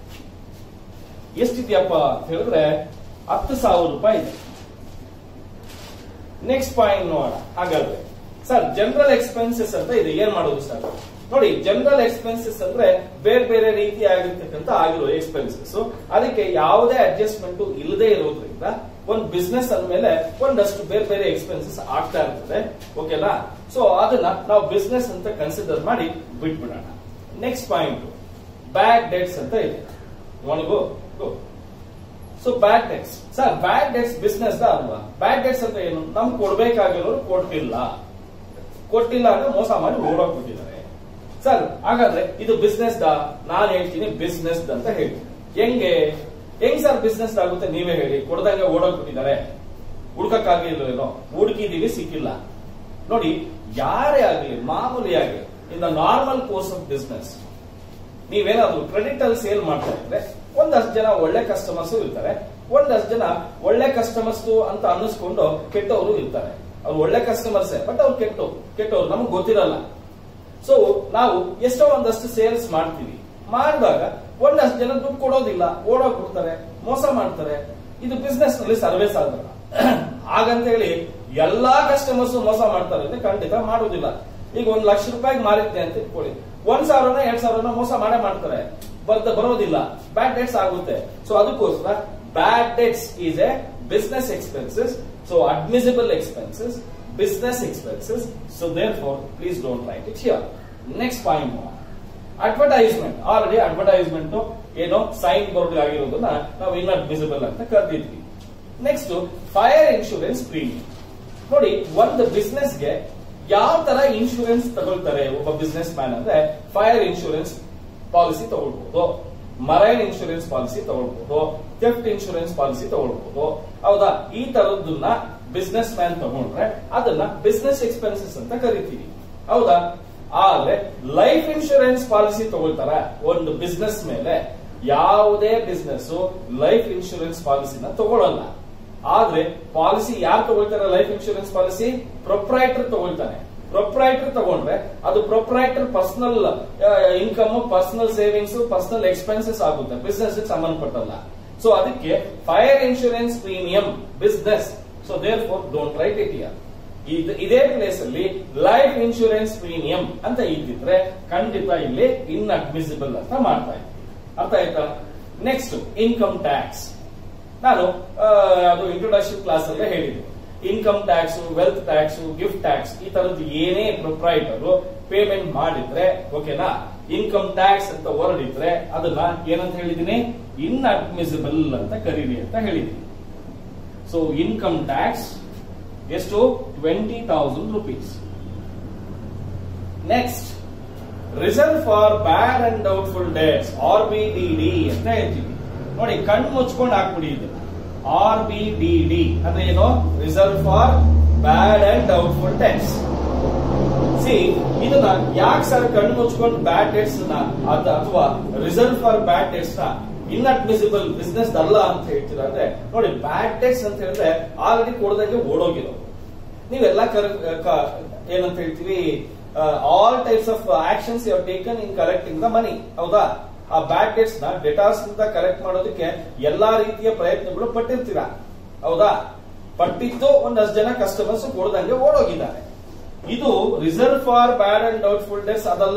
Speaker 1: ಎಷ್ಟಿದೆಯಪ್ಪ ಅಂತ ಹೇಳಿದ್ರೆ ಹತ್ತು ಸಾವಿರ ರೂಪಾಯಿ ಇದೆ ನೆಕ್ಸ್ಟ್ ಪಾಯಿಂಟ್ ನೋಡೋಣ ಹಾಗಾದ್ರೆ ಸರ್ ಜನರಲ್ ಎಕ್ಸ್ಪೆನ್ಸಸ್ ಅಂತ ಇದೆ ಏನ್ ಮಾಡೋದು ಸರ್ ನೋಡಿ ಜನರಲ್ ಎಕ್ಸ್ಪೆನ್ಸಸ್ ಅಂದ್ರೆ ಬೇರೆ ಬೇರೆ ರೀತಿ ಆಗಿರ್ತಕ್ಕಂಥ ಆಗಿರೋ ಎಕ್ಸ್ಪೆನ್ಸಸ್ ಅದಕ್ಕೆ ಯಾವುದೇ ಅಡ್ಜಸ್ಟ್ಮೆಂಟ್ ಇಲ್ಲದೆ ಇರೋದ್ರಿಂದ ಒಂದು ಬಿಸ್ನೆಸ್ ಅಂದ್ಮೇಲೆ ಒಂದಷ್ಟು ಬೇರೆ ಬೇರೆ ಎಕ್ಸ್ಪೆನ್ಸಸ್ ಆಗ್ತಾ ಇರ್ತದೆ ಓಕೆನಾ ಸೊ ಅದನ್ನ ನಾವು ಬಿಸ್ನೆಸ್ ಅಂತ ಕನ್ಸಿಡರ್ ಮಾಡಿ ಬಿಟ್ಬಿಡೋಣ ನೆಕ್ಸ್ಟ್ ಪಾಯಿಂಟ್ ಬ್ಯಾಡ್ ಡೆಟ್ಸ್ ಅಂತ ಇದೆ go go so bad debts sir bad debts business ದ ಅಲ್ವಾ ಬ್ಯಾಡ್ ಡೆಟ್ಸ್ ಅಂತ ಏನು ನಮ್ಗೆ ಕೊಡ್ಬೇಕಾಗಿರೋರು ಕೊಟ್ಟಿಲ್ಲ ಕೊಟ್ಟಿಲ್ಲ ಅಂದ್ರೆ ಮೋಸ ಮಾಡಿ ಓಡೋಗ್ಬಿಟ್ಟಿದ್ದಾರೆ ಸರ್ ಹಾಗಾದ್ರೆ ಇದು ಬಿಸ್ನೆಸ್ ದ ನಾನು ಹೇಳ್ತೀನಿ ಬಿಸ್ನೆಸ್ ಅಂತ ಹೇಳ್ತೀನಿ ಹೆಂಗೆ ಹೆಂಗ್ ಸರ್ ಬಿಸ್ನೆಸ್ ಆಗುತ್ತೆ ನೀವೇ ಹೇಳಿ ಕೊಡದಂಗೆ ಓಡೋಗ್ಬಿಟ್ಟಿದ್ದಾರೆ ಹುಡ್ಕಕ್ಕಾಗಿಲ್ವೇನೋ ಹುಡುಕಿದೀವಿ ಸಿಕ್ಕಿಲ್ಲ ನೋಡಿ ಯಾರೇ ಆಗಲಿ ಮಾಮೂಲಿ ಆಗಲಿ in the normal course of business ನೀವೇನಾದ್ರೂ ಕ್ರೆಡಿಟ್ ಅಲ್ಲಿ ಸೇಲ್ ಮಾಡ್ತಾ ಇದ್ರೆ ಒಂದಷ್ಟು ಜನ ಒಳ್ಳೆ ಕಸ್ಟಮರ್ಸ್ ಇರ್ತಾರೆ ಒಂದಷ್ಟು ಜನ ಒಳ್ಳೆ ಕಸ್ಟಮರ್ಸ್ ಅಂತ ಅನ್ನಿಸ್ಕೊಂಡು ಕೆಟ್ಟವರು ಇರ್ತಾರೆ ಅವ್ರು ಒಳ್ಳೆ ಕಸ್ಟಮರ್ಸೇ ಬಟ್ ಅವ್ರು ಕೆಟ್ಟು ಕೆಟ್ಟವ್ರು ನಮ್ಗೆ ಗೊತ್ತಿರಲ್ಲ ಸೊ ನಾವು ಎಷ್ಟೋ ಒಂದಷ್ಟು ಸೇಲ್ಸ್ ಮಾಡ್ತೀವಿ ಮಾಡಿದಾಗ ಒಂದಷ್ಟು ಜನ ದುಡ್ಡು ಕೊಡೋದಿಲ್ಲ ಓಡೋಗ್ಬಿಡ್ತಾರೆ ಮೋಸ ಮಾಡ್ತಾರೆ ಇದು ಬಿಸ್ನೆಸ್ ನಲ್ಲಿ ಸರ್ವೇ ಸಾಧನ ಹಾಗಂತ ಹೇಳಿ ಎಲ್ಲಾ ಕಸ್ಟಮರ್ಸ್ ಮೋಸ ಮಾಡ್ತಾರೆ ಅಂದ್ರೆ ಖಂಡಿತ ಮಾಡೋದಿಲ್ಲ ಈಗ ಒಂದ್ ಲಕ್ಷ ರೂಪಾಯಿಗೆ ಮಾರಿದ್ದೆ ಅಂತ ಇಟ್ಕೊಳ್ಳಿ ಒಂದ್ ಸಾವಿರನ ಎರಡ್ ಸಾವಿರನ ಮೋಸ ಮಾಡೇ ಮಾಡ್ತಾರೆ ಬರ್ದ ಬರೋದಿಲ್ಲ ಬ್ಯಾಡ್ ಡೆಟ್ಸ್ ಆಗುತ್ತೆ ಸೊ ಅದಕ್ಕೋಸ್ಕರ bad debts is a business expenses so admissible expenses business expenses so therefore please don't write it here next point advertisement already advertisement ಏನೋ ಸೈನ್ ಬೋರ್ಡ್ ಆಗಿರೋದನ್ನ ನಾವು ಇನ್ಅಡ್ಮಿಸಿಬಲ್ ಅಂತ ಕರೆದಿದ್ವಿ ನೆಕ್ಸ್ಟ್ ಫೈರ್ ಇನ್ಶೂರೆನ್ಸ್ ಪ್ರೀಮಿಯಂ ನೋಡಿ ಒಂದು ಬಿಸ್ನೆಸ್ಗೆ ಯಾವ ತರ ಇನ್ಶೂರೆನ್ಸ್ ತಗೊಳ್ತಾರೆ ಒಬ್ಬ ಬಿಸ್ನೆಸ್ ಮ್ಯಾನ್ ಅಂದ್ರೆ ಫೈರ್ ಇನ್ಶೂರೆನ್ಸ್ ಪಾಲಿಸಿ ತಗೊಳ್ಬಹುದು ಮರೈನ್ ಇನ್ಶೂರೆನ್ಸ್ ಪಾಲಿಸಿ ತಗೊಳ್ಬಹುದು ಥೆಫ್ಟ್ ಇನ್ಶೂರೆನ್ಸ್ ಪಾಲಿಸಿ ತಗೊಳ್ಬಹುದು ಹೌದಾ ಈ ತರದನ್ನ ಬಿಸ್ನೆಸ್ ಮ್ಯಾನ್ ತಗೊಂಡ್ರೆ ಅದನ್ನ ಬಿಸ್ನೆಸ್ ಎಕ್ಸ್ಪೆನ್ಸಸ್ ಅಂತ ಕರಿತೀವಿ ಹೌದಾ ಆದ್ರೆ ಲೈಫ್ ಇನ್ಶೂರೆನ್ಸ್ ಪಾಲಿಸಿ ತಗೊಳ್ತಾರ ಒಂದು ಬಿಸ್ನೆಸ್ ಮೇಲೆ ಯಾವುದೇ ಬಿಸ್ನೆಸ್ ಲೈಫ್ ಇನ್ಶೂರೆನ್ಸ್ ಪಾಲಿಸಿನ ತಗೊಳ್ಳಲ್ಲ ಆದ್ರೆ ಪಾಲಿಸಿ ಯಾರು ತಗೊಳ್ತಾರೆ ಲೈಫ್ ಇನ್ಶೂರೆನ್ಸ್ ಪಾಲಿಸಿ ಪ್ರೊಪ್ರೈಟರ್ ತಗೊಳ್ತಾನೆ ಪ್ರೊಪ್ರೈಟರ್ ತಗೊಂಡ್ರೆ ಅದು proprietor personal income personal savings personal expenses ಆಗುತ್ತೆ ಬಿಸ್ನೆಸ್ ಸಂಬಂಧಪಟ್ಟಲ್ಲ ಸೊ ಅದಕ್ಕೆ fire insurance premium business so therefore don't write it here ಇದೇ ಪ್ಲೇಸ್ ಅಲ್ಲಿ ಲೈಫ್ ಇನ್ಶೂರೆನ್ಸ್ ಪ್ರೀಮಿಯಂ ಅಂತ ಇದ್ದಿದ್ರೆ ಖಂಡಿತ ಇಲ್ಲಿ ಇನ್ಅಡ್ಮಿಸಿಬಲ್ ಅಂತ ಮಾಡ್ತಾ ಇದ್ವಿ ಅರ್ಥ ಆಯ್ತಾ ನೆಕ್ಸ್ಟ್ ಇನ್ಕಮ್ ಟ್ಯಾಕ್ಸ್ ನಾನು ಆ, ಅದು ಇಂಟ್ರೊಡಕ್ಷನ್ ಕ್ಲಾಸ್ ಅಲ್ಲೇ ಹೇಳಿದ್ದೆ income tax wealth tax gift tax ಈ ತರದ್ದು ಏನೇ ಪ್ರೊಪ್ರೈಟರ್ ಪೇಮೆಂಟ್ ಮಾಡಿದ್ರೆ ಓಕೆನಾ ಇನ್ಕಮ್ ಟ್ಯಾಕ್ಸ್ ಅಂತ ಹೊರಡಿದ್ರೆ ಅದನ್ನ ಏನಂತ ಹೇಳಿದೀನಿ ಇನ್ಅಡ್ಮಿಸಿಬಲ್ ಅಂತ ಕರೀರಿ ಅಂತ ಹೇಳಿದೀನಿ ಸೊ ಇನ್ಕಮ್ ಟ್ಯಾಕ್ಸ್ ಎಷ್ಟು twenty thousand rupees next reserve for bad and doubtful debts R B D D ಅಂತ ಹೇಳ್ತೀವಿ ನೋಡಿ ಕಣ್ಣು ಮುಚ್ಕೊಂಡು ಹಾಕ್ಬಿಡಿ ಇದು ಆರ್ ಬಿ ಡಿ ಡಿ ಅಂದ್ರೆ ಏನು reserve for bad and doubtful debts ಸಿ ಇದನ್ನ ಯಾಕೆ ಸರ್ ಕಣ್ಣು ಮುಚ್ಕೊಂಡು ಬ್ಯಾಡ್ ಡೇಟ್ಸ್ ನ ಅದ- ಅಥವಾ ರಿಸರ್ವ್ ಫಾರ್ ಬ್ಯಾಡ್ ಡೇಟ್ಸ್ ನ ಇನ್ಅಡ್ಮಿಸಿಬಲ್ ಬಿಸ್ನೆಸ್ ಅಲ್ಲ ಅಂತ ಹೇಳ್ತೀರಾ ಅಂದ್ರೆ ನೋಡಿ ಬ್ಯಾಡ್ ಡೇಟ್ಸ್ ಅಂತ ಹೇಳಿದ್ರೆ ಆಲ್ರೆಡಿ ಕೊಡದಂಗೆ ಓಡೋಗಿರೋ ನೀವೆಲ್ಲ ಕರ್- ಕ- ಏನಂತ ಹೇಳ್ತೀವಿ all types of actions you taken in collecting the money ಹೌದಾ ಆ ಬ್ಯಾಡ್ ಡೇಟ್ಸ್ ನ ಡೇಟಾಸ್ ನಿಂದ ಕಲೆಕ್ಟ್ ಮಾಡೋದಕ್ಕೆ ಎಲ್ಲಾ ರೀತಿಯ ಪ್ರಯತ್ನಗಳು ಪಟ್ಟಿರ್ತೀರಾ ಹೌದಾ ಪಟ್ಟಿದ್ದು ಒಂದಷ್ಟು ಜನ ಕಸ್ಟಮರ್ಸ್ ಕೊಡದಂಗೆ ಓಡೋಗಿದ್ದಾರೆ ಇದು reserve for bad and doubtful debts ಅದಲ್ಲ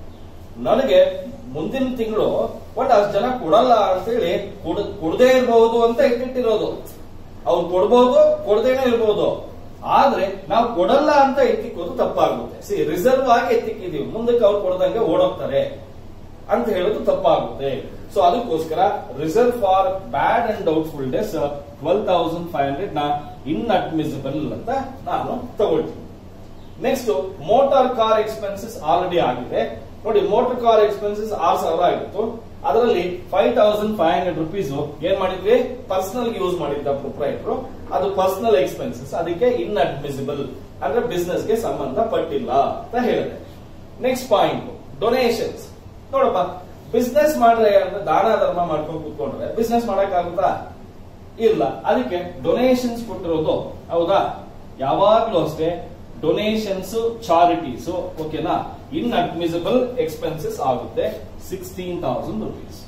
Speaker 1: ನನಗೆ ಮುಂದಿನ ತಿಂಗಳು ಒಟ್ಟು ಅಷ್ಟು ಜನ ಕೊಡಲ್ಲ ಅಂತೇಳಿ ಕೊಡ- ಕೊಡದೇ ಇರಬಹುದು ಅಂತ ಇಟ್ಟಿಟ್ಟಿರೋದು ಅವ್ರು ಕೊಡ್ಬೋದು ಕೊಡದೇನೆ ಇರ್ಬೋದು ಆದ್ರೆ ನಾವು ಕೊಡಲ್ಲ ಅಂತ ಎತ್ತಿಕ್ಕೋದು ತಪ್ಪಾಗುತ್ತೆ ಸಿ ರಿಸರ್ವ್ ಆಗಿ ಎತ್ತಿಕ್ಕಿದೀವಿ ಮುಂದಕ್ಕೆ ಅವ್ರು ಕೊಡದಂಗೆ ಓಡೋಗ್ತಾರೆ ಅಂತ ಹೇಳೋದು ತಪ್ಪಾಗುತ್ತೆ ಸೊ ಅದಕ್ಕೋಸ್ಕರ reserve for bad and doubtful days twelve thousand five hundred ನ ಇನ್ಅಡ್ಮಿಸಿಬಲ್ ಅಂತ ನಾನು ತಗೊಳ್ತೀನಿ next motor car expenses already ಆಗಿದೆ ನೋಡಿ ಮೋಟಾರ್ ಕಾರ್ ಎಕ್ಸ್ಪೆನ್ಸಸ್ ಆರ್ ಸಾವಿರ ಆಗಿತ್ತು ಅದರಲ್ಲಿ five thousand five hundred rupees ಏನ್ ಮಾಡಿದ್ವಿ ಪರ್ಸನಲ್ ಯೂಸ್ ಮಾಡಿದ್ದ ಪ್ರೊಪ್ರೈಟರ್ ಅದು ಪರ್ಸನಲ್ ಎಕ್ಸ್ಪೆನ್ಸಸ್ ಅದಕ್ಕೆ ಇನ್ಅಡ್ಮಿಸಿಬಲ್ ಅಂದ್ರೆ ಬಿಸ್ನೆಸ್ ಗೆ ಸಂಬಂಧ ಪಟ್ಟಿಲ್ಲ ಅಂತ ಹೇಳಿದೆ ನೆಕ್ಸ್ಟ್ ಪಾಯಿಂಟ್ ಡೊನೇಷನ್ಸ್ ನೋಡಪ್ಪ ಬಿಸ್ನೆಸ್ ಮಾಡ್ರೆ ಅಂದ್ರೆ ದಾನ ಧರ್ಮ ಮಾಡ್ಕೊಂಡು ಕೂತ್ಕೊಂಡ್ರೆ ಬಿಸ್ನೆಸ್ ಮಾಡಕ್ಕಾಗುತ್ತಾ ಇಲ್ಲ ಅದಕ್ಕೆ ಡೊನೇಷನ್ಸ್ ಕೊಟ್ಟಿರೋದು ಹೌದಾ ಯಾವಾಗ್ಲೂ ಅಷ್ಟೇ ಡೊನೇಷನ್ಸ್ ಚಾರಿಟೀಸ್ ಓಕೆನಾ ಇನ್ಅಡ್ಮಿಸಿಬಲ್ ಎಕ್ಸ್ಪೆನ್ಸಸ್ ಆಗುತ್ತೆ ಸಿಕ್ಸ್ಟೀನ್ ತೌಸಂಡ್ ರುಪೀಸ್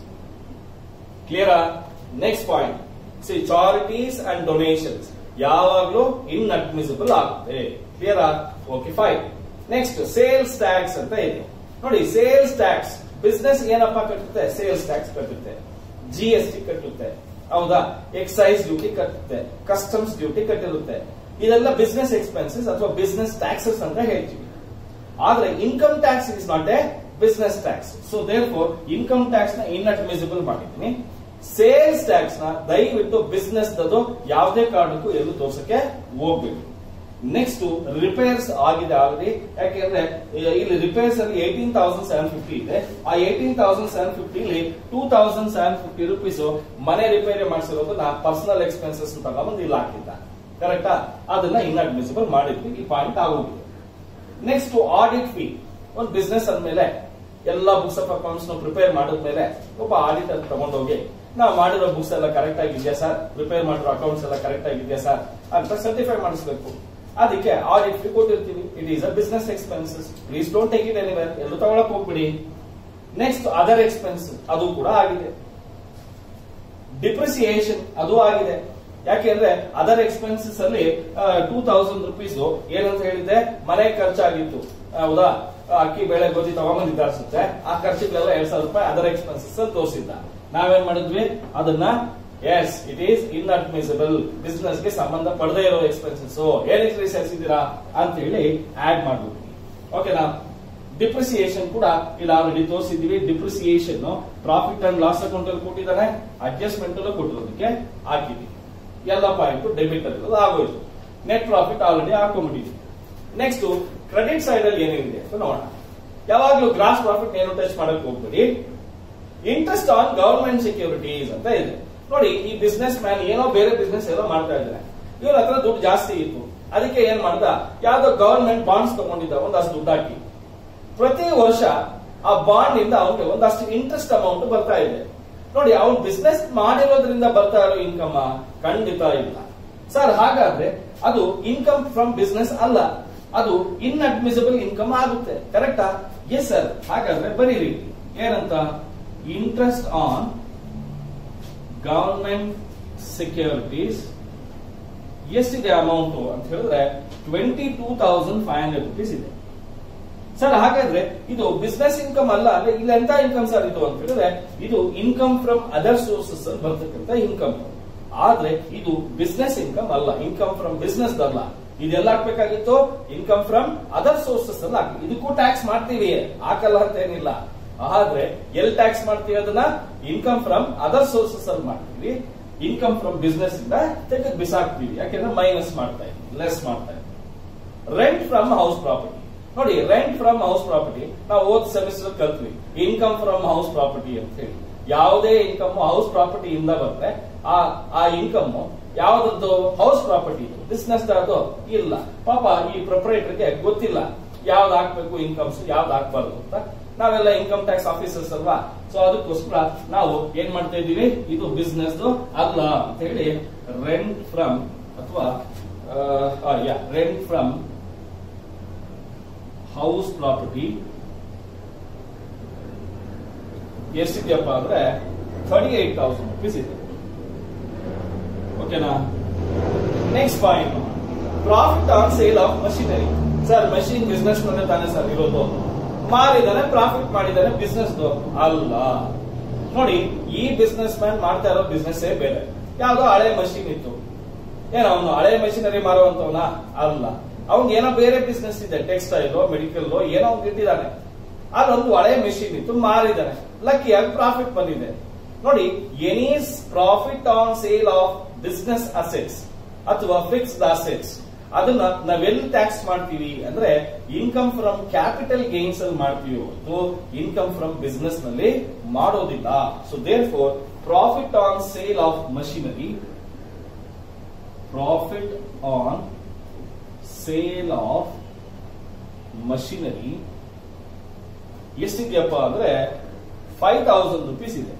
Speaker 1: ಕ್ಲಿಯರಾ next point C charities and donations ಯಾವಾಗ್ಲೂ ಇನ್ಅಡ್ಮಿಸಿಬಲ್ ಆಗುತ್ತೆ ಕ್ಲಿಯರಾ okay fine next sales tax ಅಂತ ಇದೆ ನೋಡಿ ಸೇಲ್ಸ್ ಟ್ಯಾಕ್ಸ್ ಬಿಸ್ನೆಸ್ ಏನಪ್ಪ ಕಟ್ಟುತ್ತೆ ಸೇಲ್ಸ್ ಟ್ಯಾಕ್ಸ್ ಕಟ್ಟುತ್ತೆ ಜಿ ಎಸ್ ಟಿ ಕಟ್ಟುತ್ತೆ ಹೌದಾ ಎಕ್ಸೈಸ್ ಡ್ಯೂಟಿ ಕಟ್ಟುತ್ತೆ ಕಸ್ಟಮ್ಸ್ ಡ್ಯೂಟಿ ಕಟ್ಟಿರುತ್ತೆ ಇದೆಲ್ಲ ಬಿಸ್ನೆಸ್ ಎಕ್ಸ್ಪೆನ್ಸಸ್ ಅಥವಾ ಬಿಸ್ನೆಸ್ ಟ್ಯಾಕ್ಸಸ್ ಅಂತ ಹೇಳ್ತೀವಿ ಆದ್ರೆ income tax is not a business tax so there four income tax ನ ಇನ್ಅಡ್ಮಿಸಿಬಲ್ ಮಾಡಿದ್ದೀನಿ ಸೇಲ್ಸ್ ಟ್ಯಾಕ್ಸ್ ನ ದಯವಿಟ್ಟು ಬಿಸ್ನೆಸ್ ದದು ಯಾವುದೇ ಕಾರಣಕ್ಕೂ ಎಲ್ಲೂ ತೋರ್ಸಕ್ಕೆ ಹೋಗ್ಬೇಕು ನೆಕ್ಸ್ಟ್ ರಿಪೇರ್ಸ್ ಆಗಿದೆ ಆಲ್ರೆಡಿ ಯಾಕೆಂದ್ರೆ ಇ- ಇಲ್ಲಿ ರಿಪೇರ್ಸ್ ಅಲ್ಲಿ ಏಟೀನ್ ತೌಸಂಡ್ ಸೆವೆನ್ ಫಿಫ್ಟಿ ಇದೆ ಆ ಏಟೀನ್ ತೌಸಂಡ್ ಸೆವೆನ್ ಫಿಫ್ಟಿಲಿ two thousand seven fifty rupees ಮನೆ ರಿಪೇರಿ ಮಾಡಿಸಿರೋದು ನಾ ಪರ್ಸನಲ್ ಎಕ್ಸ್ಪೆನ್ಸಸ್ ತಗೊಂಡ್ಬಂದು ಇಲ್ಲಿ ಹಾಕಿದ್ದ ಕರೆಕ್ಟಾ ಅದನ್ನ ಇನ್ಅಡ್ಮಿಸಿಬಲ್ ಮಾಡಿದ್ವಿ ಈ ಪಾಯಿಂಟ್ ಆಗೋಗಿದೆ ನೆಕ್ಸ್ಟ್ ಆಡಿಟ್ ಫೀ ಒಂದು ಬಿಸ್ನೆಸ್ ಅಂದ್ಮೇಲೆ ಎಲ್ಲ ಬುಕ್ಸ್ ಆಫ್ ಅಕೌಂಟ್ಸ್ ನ ಪ್ರಿಪೇರ್ ಮಾಡಿದ್ಮೇಲೆ ಒಬ್ಬ ಆಡಿಟರ್ ತಗೊಂಡೋಗಿ ನಾವು ಮಾಡಿರೋ ಬುಕ್ಸ್ ಎಲ್ಲ ಕರೆಕ್ಟ್ ಆಗಿದೆಯಾ ಸರ್ ಪ್ರಿಪೇರ್ ಮಾಡಿರೋ ಅಕೌಂಟ್ಸ್ ಎಲ್ಲ ಕರೆಕ್ಟ್ ಆಗಿದೆಯಾ ಸರ್ ಅಂತ ಸರ್ಟಿಫೈ ಮಾಡಿಸ್ಬೇಕು ಅದಕ್ಕೆ ಆಡಿಟ್ ಫೀ ಕೊಟ್ಟಿರ್ತೀವಿ it is a business expenses please don't take it anywhere ಎಲ್ಲೂ ತಗೊಳಕ್ ಹೋಗ್ಬಿಡಿ ನೆಕ್ಸ್ಟ್ ಅದರ್ ಎಕ್ಸ್ಪೆನ್ಸ್ ಅದು ಕೂಡ ಆಗಿದೆ ಡಿಪ್ರಿಸಿಯೇಷನ್ ಅದು ಆಗಿದೆ ಯಾಕೆಂದ್ರೆ ಅದರ್ ಎಕ್ಸ್ಪೆನ್ಸಸ್ ಅಲ್ಲಿ ಟೂ ತೌಸಂಡ್ ರುಪೀಸ್ ಏನಂತ ಹೇಳಿದ್ದೆ ಮನೆ ಖರ್ಚಾಗಿತ್ತು ಆ, ಹೌದಾ ಆ, ಅಕ್ಕಿ ಬೇಳೆ ಗೋಧಿ ತಗೊಂಬಂದಿದ್ದ ಅನ್ಸುತ್ತೆ ಆ ಖರ್ಚುಗಳೆಲ್ಲ ಎರಡ್ ಸಾವಿರ ರೂಪಾಯಿ ಅದರ್ ಎಕ್ಸ್ಪೆನ್ಸಸ್ ಅಲ್ಲಿ ತೋರಿಸಿದ್ದ ನಾವೇನ್ ಮಾಡಿದ್ವಿ ಅದನ್ನ as it is inadmissible business ಗೆ ಸಂಬಂಧ ಪಡದೇ ಇರೋ ಎಕ್ಸ್ಪೆನ್ಸಸ್ ಏನಕ್ಕೆ ಸೇರಿಸಿದ್ದೀರಾ ಅಂತ ಹೇಳಿ ಆಡ್ ಮಾಡ್ಬಿಟ್ವಿ ಓಕೆನಾ ಡಿಪ್ರಿಸಿಯೇಷನ್ ಕೂಡ ಇಲ್ಲಿ ಆಲ್ರೆಡಿ ತೋರಿಸಿದ್ವಿ depreciation profit and loss account ಅಲ್ಲಿ ಕೊಟ್ಟಿದ್ದಾನೆ ಅಡ್ಜಸ್ಟ್ಮೆಂಟ್ ಅಲ್ಲೂ ಕೊಟ್ಟಿರೋದಕ್ಕೆ ಹಾಕಿದ್ವಿ ಎಲ್ಲ ಪಾಯಿಂಟ್ ಡೆಬಿಟ್ ಅಲ್ಲಿ ಆಗೋಯ್ತು ನೆಟ್ ಪ್ರಾಫಿಟ್ ಆಲ್ರೆಡಿ ಹಾಕೊಂಡ್ಬಿಟ್ಟಿದ್ವಿ ನೆಕ್ಸ್ಟ್ ಕ್ರೆಡಿಟ್ ಸೈಡ್ ಅಲ್ಲಿ ಏನೇನಿದೆ ಅಂತ ನೋಡೋಣ ಯಾವಾಗ್ಲೂ ಗ್ರಾಸ್ ಪ್ರಾಫಿಟ್ ಏನು ಟಚ್ ಮಾಡಕ್ ಹೋಗ್ಬೇಡಿ ಇಂಟ್ರೆಸ್ಟ್ ಆನ್ ಗವರ್ಮೆಂಟ್ ಸೆಕ್ಯೂರಿಟೀಸ್ ಅಂತ ಇದೆ ನೋಡಿ ಈ ಬಿಸ್ನೆಸ್ ಮ್ಯಾನ್ ಏನೋ ಬೇರೆ ಬಿಸ್ನೆಸ್ ಏನೋ ಮಾಡ್ತಾ ಇದ್ದಾರೆ ಇವ್ರ ಹತ್ರ ದುಡ್ಡು ಜಾಸ್ತಿ ಇತ್ತು ಅದಕ್ಕೆ ಏನ್ ಮಾಡ್ದ ಯಾವ್ದೋ ಗವರ್ಮೆಂಟ್ ಬಾಂಡ್ಸ್ ತಗೊಂಡಿದ್ದ ಒಂದಷ್ಟು ದುಡ್ಡು ಹಾಕಿ ಪ್ರತಿ ವರ್ಷ ಆ ಬಾಂಡ್ ಇಂದ ಅವನಿಗೆ ಒಂದಷ್ಟು ಇಂಟ್ರೆಸ್ಟ್ ಅಮೌಂಟ್ ಬರ್ತಾ ಇದೆ ನೋಡಿ ಅವ್ನು ಬಿಸ್ನೆಸ್ ಮಾಡಿರೋದ್ರಿಂದ ಬರ್ತಾ ಇರೋ ಇನ್ಕಮ್ ಖಂಡಿತ ಇಲ್ಲ ಸರ್ ಹಾಗಾದ್ರೆ ಅದು ಇನ್ಕಮ್ ಫ್ರಮ್ ಬಿಸ್ನೆಸ್ ಅಲ್ಲ ಅದು ಇನ್ಅಡ್ಮಿಸಿಬಲ್ ಇನ್ಕಮ್ ಆಗುತ್ತೆ ಕರೆಕ್ಟಾ ಎಸ್ ಸರ್ ಹಾಗಾದ್ರೆ ಬರೀರಿ ಏನಂತ ಇಂಟ್ರೆಸ್ಟ್ ಆನ್ ಗವರ್ಮೆಂಟ್ ಸೆಕ್ಯೂರಿಟೀಸ್ ಎಷ್ಟಿದೆ ಅಮೌಂಟ್ ಅಂತ ಹೇಳಿದ್ರೆ twenty two thousand five hundred rupees ಇದೆ ಸರ್ ಹಾಗಾದ್ರೆ ಇದು ಬಿಸ್ನೆಸ್ ಇನ್ಕಮ್ ಅಲ್ಲ ಅಂದ್ರೆ ಇಲ್ಲಿ ಎಂತ ಇನ್ಕಮ್ ಸರ್ ಇದು ಅಂತ ಹೇಳಿದ್ರೆ ಇದು ಇನ್ಕಮ್ ಫ್ರಮ್ ಅದರ್ ಸೋರ್ಸಸ್ ಅಲ್ಲಿ ಬರ್ತಕ್ಕಂಥ ಇನ್ಕಮ್ ಆದ್ರೆ ಇದು ಬಿಸ್ನೆಸ್ ಇನ್ಕಮ್ ಅಲ್ಲ ಇನ್ಕಮ್ ಫ್ರಮ್ ಬಿಸ್ನೆಸ್ ಅಲ್ಲ ಇದೆಲ್ಲ ಹಾಕ್ಬೇಕಾಗಿತ್ತು ಇನ್ಕಮ್ ಫ್ರಮ್ ಅದರ್ ಸೋರ್ಸಸ್ ಅಲ್ಲಿ ಹಾಕಿ ಇದಕ್ಕೂ ಟ್ಯಾಕ್ಸ್ ಮಾಡ್ತೀವಿ ಹಾಕಲ್ಲ ಅಂತ ಏನಿಲ್ಲ ಆದ್ರೆ ಎಲ್ ಟ್ಯಾಕ್ಸ್ ಮಾಡ್ತೀವಿ ಅದನ್ನ ಇನ್ಕಮ್ ಫ್ರಮ್ ಅದರ್ ಸೋರ್ಸಸ್ ಅಲ್ಲಿ ಮಾಡ್ತೀವಿ ಇನ್ಕಮ್ ಫ್ರಮ್ ಬಿಸ್ನೆಸ್ ಇಂದ ತೆಗೆದು ಬಿಸಾಕ್ತೀವಿ ಯಾಕೆಂದ್ರೆ ಮೈನಸ್ ಮಾಡ್ತಾ ಇದ್ವಿ ಲೆಸ್ ಮಾಡ್ತಾ ಇದ್ವಿ ರೆಂಟ್ ಫ್ರಮ್ ಹೌಸ್ ಪ್ರಾಪರ್ಟಿ ನೋಡಿ ರೆಂಟ್ ಫ್ರಮ್ ಹೌಸ್ ಪ್ರಾಪರ್ಟಿ ನಾವು ಓದ್ ಸೆಮಿಸ್ಟರ್ ಕಲ್ತ್ವಿ ಇನ್ಕಮ್ ಫ್ರಮ್ ಹೌಸ್ ಪ್ರಾಪರ್ಟಿ ಅಂತ ಹೇಳಿ ಯಾವುದೇ ಇನ್ಕಮ್ ಹೌಸ್ ಪ್ರಾಪರ್ಟಿ ಇಂದ ಬಂದ್ರೆ ಆ ಆ ಇನ್ಕಮ್ ಯಾವ್ದದ್ದು ಹೌಸ್ ಪ್ರಾಪರ್ಟಿ ಬಿಸ್ನೆಸ್ ಅದು ಇಲ್ಲ ಪಾಪ ಈ ಪ್ರೊಪರೇಟರ್ಗೆ ಗೊತ್ತಿಲ್ಲ ಯಾವ್ದು ಹಾಕ್ಬೇಕು ಇನ್ಕಮ್ಸ್ ಯಾವ್ದು ಹಾಕ್ಬಾರ್ದು ಅಂತ ನಾವೆಲ್ಲ ಇನ್ಕಮ್ ಟ್ಯಾಕ್ಸ್ ಆಫೀಸರ್ಸ್ ಅಲ್ವಾ ಸೊ ಅದಕ್ಕೋಸ್ಕರ ನಾವು ಏನ್ ಮಾಡ್ತಾ ಇದೀವಿ ಇದು ಬಿಸ್ನೆಸ್ ಅಲ್ಲ ಅಂತ ಹೇಳಿ ರೆಂಟ್ ಫ್ರಮ್ ಅಥವಾ ರೆಂಟ್ ಫ್ರಮ್ ಹೌಸ್ ಪ್ರಾಪರ್ಟಿ ಎಷ್ಟಿದೆಯಪ್ಪ ಅಂದ್ರೆ ಥರ್ಟಿ ಏಟ್ ತೌಸಂಡ್ ರುಪೀಸ್ ಇದೆ ಓಕೆನಾ next point profit on sale of machinery sir machine business ಮೇಲೆ ತಾನೇ ಸರ್ ಇರೋದು ಮಾರಿದಾನೆ ಪ್ರಾಫಿಟ್ ಮಾಡಿದಾನೆ ಬಿಸ್ನೆಸ್ ಅಲ್ಲ ನೋಡಿ ಈ ಬಿಸ್ನೆಸ್ ಮ್ಯಾನ್ ಮಾಡ್ತಾ ಇರೋ ಬಿಸ್ನೆಸ್ ಬೇರೆ ಯಾವ್ದೋ ಹಳೆ ಮಷಿನ್ ಇತ್ತು ಏನೋ ಅವನು ಹಳೆ ಮಷಿನರಿ ಮಾರುವಂತವನ ಅಲ್ಲ ಅವ್ನ್ ಏನೋ ಬೇರೆ ಬಿಸ್ನೆಸ್ ಇದೆ ಟೆಕ್ಸ್ಟೈಲ್ ಮೆಡಿಕಲ್ ಏನೋ ಅವ್ನು ಇಟ್ಟಿದ್ದಾನೆ ಅಲ್ಲೊಂದು ಹಳೆ ಮೆಷಿನ್ ಇತ್ತು ಮಾರಿದ್ದಾನೆ ಲಕ್ಕಿಯಾಗಿ ಪ್ರಾಫಿಟ್ ಬಂದಿದೆ ನೋಡಿ any profit on sale of business assets ಅಥವಾ ಫಿಕ್ಸ್ಡ್ ಅಸೆಟ್ಸ್ ಅದನ್ನ ನಾವೆಲ್ಲಿ ಟ್ಯಾಕ್ಸ್ ಮಾಡ್ತೀವಿ ಅಂದ್ರೆ ಇನ್ಕಮ್ ಫ್ರಮ್ ಕ್ಯಾಪಿಟಲ್ ಗೇನ್ಸ್ ಅಲ್ಲಿ ಮಾಡ್ತೀವಿ ಹೊರತು ಇನ್ಕಮ್ ಫ್ರಮ್ ಬಿಸ್ನೆಸ್ ನಲ್ಲಿ ಮಾಡೋದಿಲ್ಲ so therefore profit on sale of machinery profit on sale of machinery ಎಷ್ಟಿದೆಯಪ್ಪ ಅಂದ್ರೆ ಫೈವ್ ತೌಸಂಡ್ ರುಪೀಸ್ ಇದೆ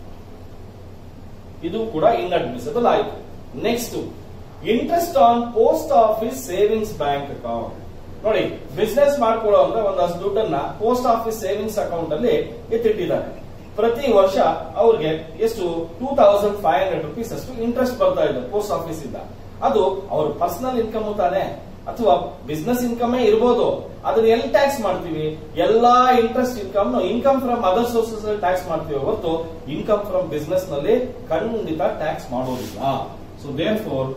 Speaker 1: ಇದು ಕೂಡ ಇನ್ಅಡ್ಮಿಸಬಲ್ ಆಯ್ತು next interest on post office savings bank account ನೋಡಿ ಬಿಸ್ನೆಸ್ ಮಾಡ್ಕೊಳ್ಳೋ ಅಂದ್ರೆ ಒಂದಷ್ಟು ದುಡ್ಡನ್ನ ಪೋಸ್ಟ್ ಆಫೀಸ್ ಸೇವಿಂಗ್ಸ್ ಅಕೌಂಟ್ ಅಲ್ಲಿ ಎತ್ತಿಟ್ಟಿದ್ದಾರೆ ಪ್ರತಿ ವರ್ಷ ಅವ್ರಿಗೆ ಎಷ್ಟು two thousand five hundred rupees ಅಷ್ಟು ಇಂಟ್ರೆಸ್ಟ್ ಬರ್ತಾ ಇದೆ ಪೋಸ್ಟ್ ಆಫೀಸ್ ಇಂದ ಅದು ಅವ್ರ ಪರ್ಸನಲ್ ಇನ್ಕಮ್ ತಾನೆ ಅಥವಾ ಬಿಸ್ನೆಸ್ ಇನ್ಕಮ್ ಇರ್ಬೋದು ಅದನ್ನ ಎಲ್ಲಿ ಟ್ಯಾಕ್ಸ್ ಮಾಡ್ತೀವಿ ಎಲ್ಲಾ interest income income from other sources tax ಮಾಡ್ತೀವಿ ಹೊರತು ಇನ್ಕಮ್ ಫ್ರಮ್ ಬಿಸ್ನೆಸ್ ನಲ್ಲಿ ಖಂಡಿತ ಟ್ಯಾಕ್ಸ್ ಮಾಡೋದಿಲ್ಲ so therefore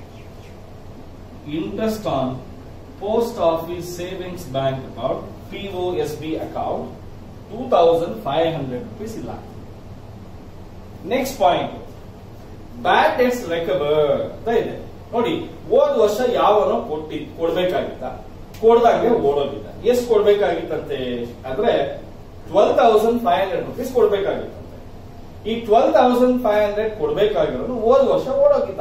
Speaker 1: interest on post office savings bank account POSB account two thousand five hundred rupees ಇಲ್ಲ next point bad debts recover ಅಂತ ಇದೆ ನೋಡಿ ಹೋದ್ ವರ್ಷ ಯಾವನೋ ಕೊಟ್ಟಿ ಕೊಡ್ಬೇಕಾಗಿತ್ತ ಕೊಡ್ದಂಗೆ ಓಡೋಗಿದ್ದ ಎಷ್ಟು ಕೊಡ್ಬೇಕಾಗಿತ್ತಂತೆ ಅಂದ್ರೆ twelve thousand five hundred rupees ಕೊಡ್ಬೇಕಾಗಿತ್ತಂತೆ ಈ ಟ್ವೆಲ್ ತೌಸಂಡ್ ಫೈವ್ ಹಂಡ್ರೆಡ್ ಕೊಡ್ಬೇಕಾಗಿರೋನು ಹೋದ್ ವರ್ಷ ಓಡೋಗಿದ್ದ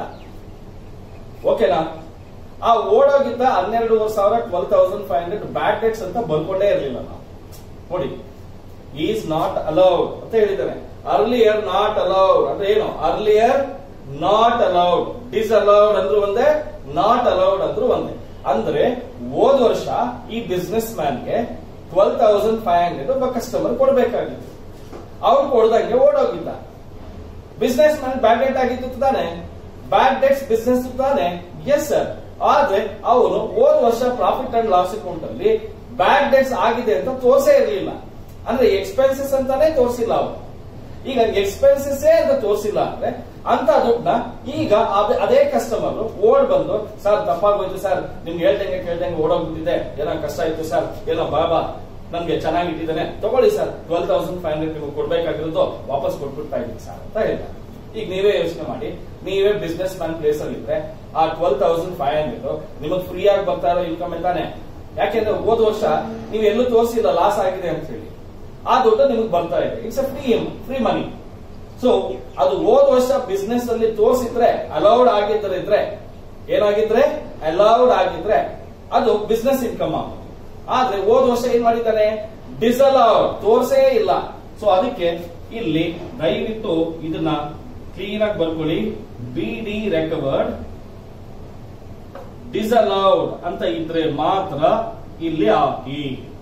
Speaker 1: ಓಕೆನಾ ಆ ಓಡೋಗಿದ್ದ ಹನ್ನೆರಡೂವರೆ ಸಾವಿರ twelve thousand five hundred bad debts ಅಂತ ಬರ್ಕೊಂಡೇ ಇರಲಿಲ್ಲ ನಾವು ನೋಡಿ ಈಸ್ ನಾಟ್ ಅಲೌಡ್ ಅಂತ ಹೇಳಿದ್ದಾನೆ ಅರ್ಲಿಯರ್ ನಾಟ್ ಅಲೌಡ್ ಅಂದ್ರೆ ಏನು earlier not allowed disallowed ಅಂದ್ರು ಒಂದೇ ನಾಟ್ ಅಲೌಡ್ ಅಂದ್ರು ಒಂದೇ ಅಂದ್ರೆ ಹೋದ ವರ್ಷ ಈ ಬಿಸ್ನೆಸ್ ಮ್ಯಾನ್ಗೆ ಟ್ವೆಲ್ ತೌಸಂಡ್ ಫೈವ್ ಹಂಡ್ರೆಡ್ ಒಬ್ಬ ಕಸ್ಟಮರ್ ಕೊಡ್ಬೇಕಾಗಿತ್ತು ಅವ್ರು ಕೊಡ್ದಂಗೆ ಓಡೋಗಿದ್ದ ಬಿಸ್ನೆಸ್ ಮ್ಯಾನ್ ಬ್ಯಾಡ್ ರೇಟ್ ಆಗಿತ್ತು ತಾನೆ ಬ್ಯಾಡ್ ಡೆಟ್ಸ್ ಬಿಸ್ನೆಸ್ ತಾನೆ ಎಸ್ ಸರ್ ಆದ್ರೆ ಅವನು ಹೋದ ವರ್ಷ ಪ್ರಾಫಿಟ್ ಅಂಡ್ ಲಾಸ್ ಅಕೌಂಟ್ ಅಲ್ಲಿ ಬ್ಯಾಡ್ ಡೆಟ್ಸ್ ಆಗಿದೆ ಅಂತ ತೋರ್ಸೇ ಇರಲಿಲ್ಲ ಅಂದ್ರೆ ಎಕ್ಸ್ಪೆನ್ಸಸ್ ಅಂತಾನೆ ತೋರಿಸಿಲ್ಲ ಅವನು ಈಗ ಎಕ್ಸ್ಪೆನ್ಸಸ್ ಅಂತ ತೋರಿಸಿಲ್ಲ ಅಂದ್ರೆ ಅಂತ ದುಡ್ಡನ್ನ ಈಗ ಅದ್- ಅದೇ ಕಸ್ಟಮರ್ ಓಡ್ ಬಂದು ಸರ್ ತಪ್ಪಾಗೋಯ್ತು ಸರ್ ನಿಮ್ಗೆ ಹೇಳ್ದಂಗೆ ಕೇಳ್ದಂಗೆ ಓಡೋಗ್ಬಿಟ್ಟಿದೆ ಏನೋ ಕಷ್ಟ ಆಯ್ತು ಸರ್ ಏನೋ ಬಾಬಾ ನಮ್ಗೆ ಚೆನ್ನಾಗಿ ಇಟ್ಟಿದ್ದಾನೆ ತಗೊಳ್ಳಿ sir twelve thousand five hundred ನಿಮ್ಗೆ ಕೊಡ್ಬೇಕಾಗಿರೋದು ವಾಪಸ್ ಕೊಟ್ಬಿಡ್ತಾ ಇದ್ದೀನಿ ಸರ್ ಅಂತ ಹೇಳ್ತಾರೆ ಈಗ ನೀವೇ ಯೋಚನೆ ಮಾಡಿ ನೀವೇ ಬಿಸ್ನೆಸ್ ಮ್ಯಾನ್ ಪ್ಲೇಸ್ ಅಲ್ಲಿ ಇದ್ರೆ ಆ ಟ್ವೆಲ್ ತೌಸಂಡ್ ಫೈವ್ ಹಂಡ್ರೆಡ್ ನಿಮಗ್ ಫ್ರೀ ಆಗಿ ಬರ್ತಾ ಇರೋ ಇನ್ಕಮ್ ತಾನೆ ಯಾಕೆಂದ್ರೆ ಹೋದ ವರ್ಷ ನೀವು ಎಲ್ಲೂ ತೋರಿಸಿಲ್ಲ ಲಾಸ್ ಆಗಿದೆ ಅಂತ ಹೇಳಿ ಆ ದುಡ್ಡು ನಿಮಗೆ ಬರ್ತಾ ಇದೆ it's a free free money so ಅದು ಹೋದ ವರ್ಷ ಬಿಸ್ನೆಸ್ ಅಲ್ಲಿ ತೋರಿಸಿದ್ರೆ ಅಲೌಡ್ ಆಗಿದ್ರೆ ಇದ್ರೆ ಏನಾಗಿದ್ರೆ ಅಲೌಡ್ ಆಗಿದ್ರೆ ಅದು ಬಿಸ್ನೆಸ್ ಇನ್ಕಮ್ ಆಗುತ್ತೆ ಆದ್ರೆ ಹೋದ ವರ್ಷ ಏನ್ ಮಾಡಿದ್ದಾನೆ ಡಿಸಲೌಡ್ ತೋರ್ಸೇ ಇಲ್ಲ ಸೊ ಅದಕ್ಕೆ ಇಲ್ಲಿ ದಯವಿಟ್ಟು ಇದನ್ನ ಕ್ಲೀನ್ ಆಗಿ ಬರ್ಕೊಳ್ಳಿ ಬಿ ಡಿ ರೆಕವರ್ಡ್ ಡಿಸಲೌಡ್ ಅಂತ ಇದ್ರೆ ಮಾತ್ರ ಇಲ್ಲಿ ಹಾಕಿ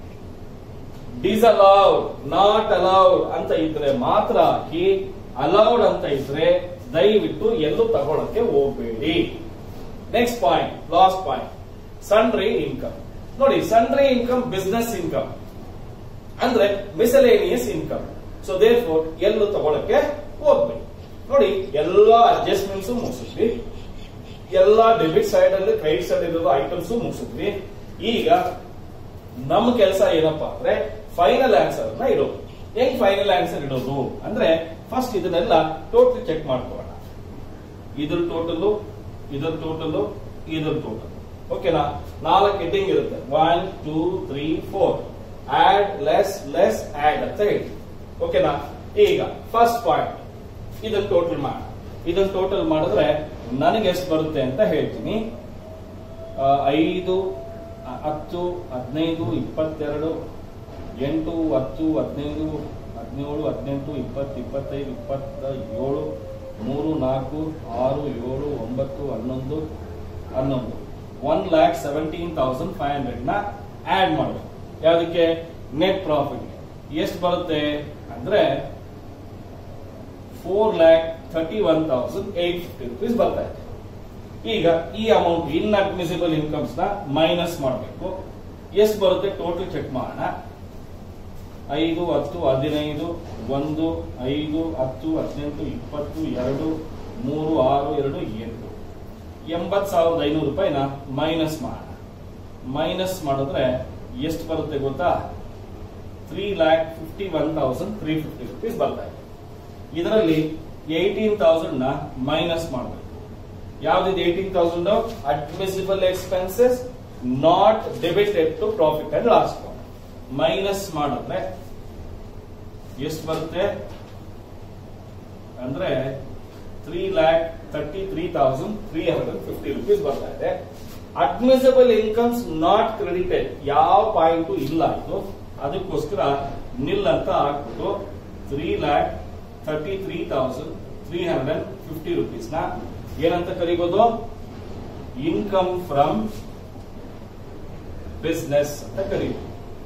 Speaker 1: ಡಿಸಲೌಡ್ ನಾಟ್ ಅಲೌಡ್ ಅಂತ ಇದ್ರೆ ಮಾತ್ರ ಹಾಕಿ ಅಲೌಡ್ ಅಂತ ಇದ್ರೆ ದಯವಿಟ್ಟು ಎಲ್ಲೂ ತಗೊಳಕ್ಕೆ ಹೋಗ್ಬೇಡಿ next point last point sundry income ನೋಡಿ ಸನ್ರಿ ಇನ್ಕಮ್ ಬಿಸ್ನೆಸ್ ಇನ್ಕಮ್ ಅಂದ್ರೆ miscellaneous income so therefore ಎಲ್ಲೂ ತಗೊಳಕ್ಕೆ ಹೋಗ್ಬೇಡಿ ನೋಡಿ ಎಲ್ಲಾ ಅಡ್ಜಸ್ಟ್ಮೆಂಟ್ಸ್ ಮುಗಿಸಿದ್ವಿ ಎಲ್ಲಾ ಡೆಬಿಟ್ ಸೈಡ್ ಅಲ್ಲಿ ಕ್ರೆಡಿಟ್ ಸೈಡ್ ಇರೋ ಐಟಮ್ಸ್ ಮುಗಿಸಿದ್ವಿ ಈಗ ನಮ್ಮ ಕೆಲಸ ಏನಪ್ಪಾ ಅಂದ್ರೆ ಫೈನಲ್ ಆನ್ಸರ್ ಅನ್ನ ಇಡೋದು ಹೆಂಗ್ ಫೈನಲ್ ಆನ್ಸರ್ ಇಡೋದು ಅಂದ್ರೆ ಫಸ್ಟ್ ಇದನ್ನೆಲ್ಲ ಟೋಟಲ್ ಚೆಕ್ ಮಾಡ್ಕೊಳ್ಳೋಣ ಇದ್ರ ಟೋಟಲ್ ಇದ್ರ ಟೋಟಲ್ ಇದ್ರ ಟೋಟಲ್ ಓಕೆನಾ ನಾಲ್ಕು ಹೆಡ್ಡಿಂಗ್ ಇರುತ್ತೆ one two three four add less less add ಅಂತ ಹೇಳಿ ಓಕೆನಾ ಈಗ ಫಸ್ಟ್ ಪಾಯಿಂಟ್ ಇದನ್ನ ಟೋಟಲ್ ಮಾಡ ಇದನ್ನ ಟೋಟಲ್ ಮಾಡಿದ್ರೆ ನನಗೆ ಎಷ್ಟು ಬರುತ್ತೆ ಅಂತ ಹೇಳ್ತೀನಿ ಆ, ಐದು ಆ, ಹತ್ತು ಹದಿನೈದು ಇಪ್ಪತ್ತೆರಡು ಎಂಟು ಹತ್ತು ಹದಿನೈದು ಹದಿನೇಳು ಹದಿನೆಂಟು ಇಪ್ಪತ್ತು ಇಪ್ಪತ್ತೈದು ಇಪ್ಪತ್ತ ಏಳು ಮೂರು ನಾಲ್ಕು ಆರು ಏಳು ಒಂಬತ್ತು ಹನ್ನೊಂದು ಹನ್ನೊಂದು one lakh seventeen thousand five hundred ನ ಆಡ್ ಮಾಡಬೇಕು ಯಾವುದಕ್ಕೆ ನೆಟ್ ಪ್ರಾಫಿಟ್ ಎಷ್ಟು ಬರುತ್ತೆ ಅಂದ್ರೆ four lakh thirty one thousand eight fifty rupees ಬರ್ತಾ ಇದೆ ಈಗ ಈ ಅಮೌಂಟ್ ಇನ್ ಅಡ್ಮಿಸಿಬಲ್ ಇನ್ಕಮ್ಸ್ ನ ಮೈನಸ್ ಮಾಡಬೇಕು ಎಷ್ಟು ಬರುತ್ತೆ ಟೋಟಲ್ ಚೆಕ್ ಮಾಡೋಣ ಐದು ಹತ್ತು ಹದಿನೈದು ಒಂದು ಐದು ಹತ್ತು ಹದಿನೆಂಟು ಇಪ್ಪತ್ತು ಎರಡು ಮೂರು ಆರು ಎರಡು ಎಂಟು ಎಂಬತ್ ಸಾವಿರದ ಐನೂರು ರೂಪಾಯಿನ ಮೈನಸ್ ಮಾಡೋಣ ಮೈನಸ್ ಮಾಡಿದ್ರೆ ಎಷ್ಟು ಬರುತ್ತೆ ಗೊತ್ತಾ three lakh fifty one thousand three fifty rupees ಬರ್ತಾ ಇದೆ ಇದರಲ್ಲಿ ಏಯ್ಟೀನ್ ತೌಸಂಡ್ ನ ಮೈನಸ್ ಮಾಡಬೇಕು ಯಾವ್ದಿದೆ eighteen thousand admissible expenses not debited to profit and loss minus ಮಾಡಿದ್ರೆ ಎಷ್ಟು ಬರುತ್ತೆ ಅಂದ್ರೆ three lakh thirty three thousand three hundred fifty rupees ಬರ್ತಾ ಇದೆ ಅಡ್ಮಿಸಿಬಲ್ ಇನ್ಕಮ್ಸ್ ನಾಟ್ ಕ್ರೆಡಿಟೆಡ್ ಯಾವ ಪಾಯಿಂಟು ಇಲ್ಲ ಇದು ಅದಕ್ಕೋಸ್ಕರ ನಿಲ್ ಅಂತ ಹಾಕ್ಬಿಟ್ಟು three lakh thirty three thousand three hundred fifty rupees ನ ಏನಂತ ಕರಿಬಹುದು ಇನ್ಕಮ್ ಫ್ರಮ್ ಬಿಸ್ನೆಸ್ ಅಂತ ಕರೀಬಹುದು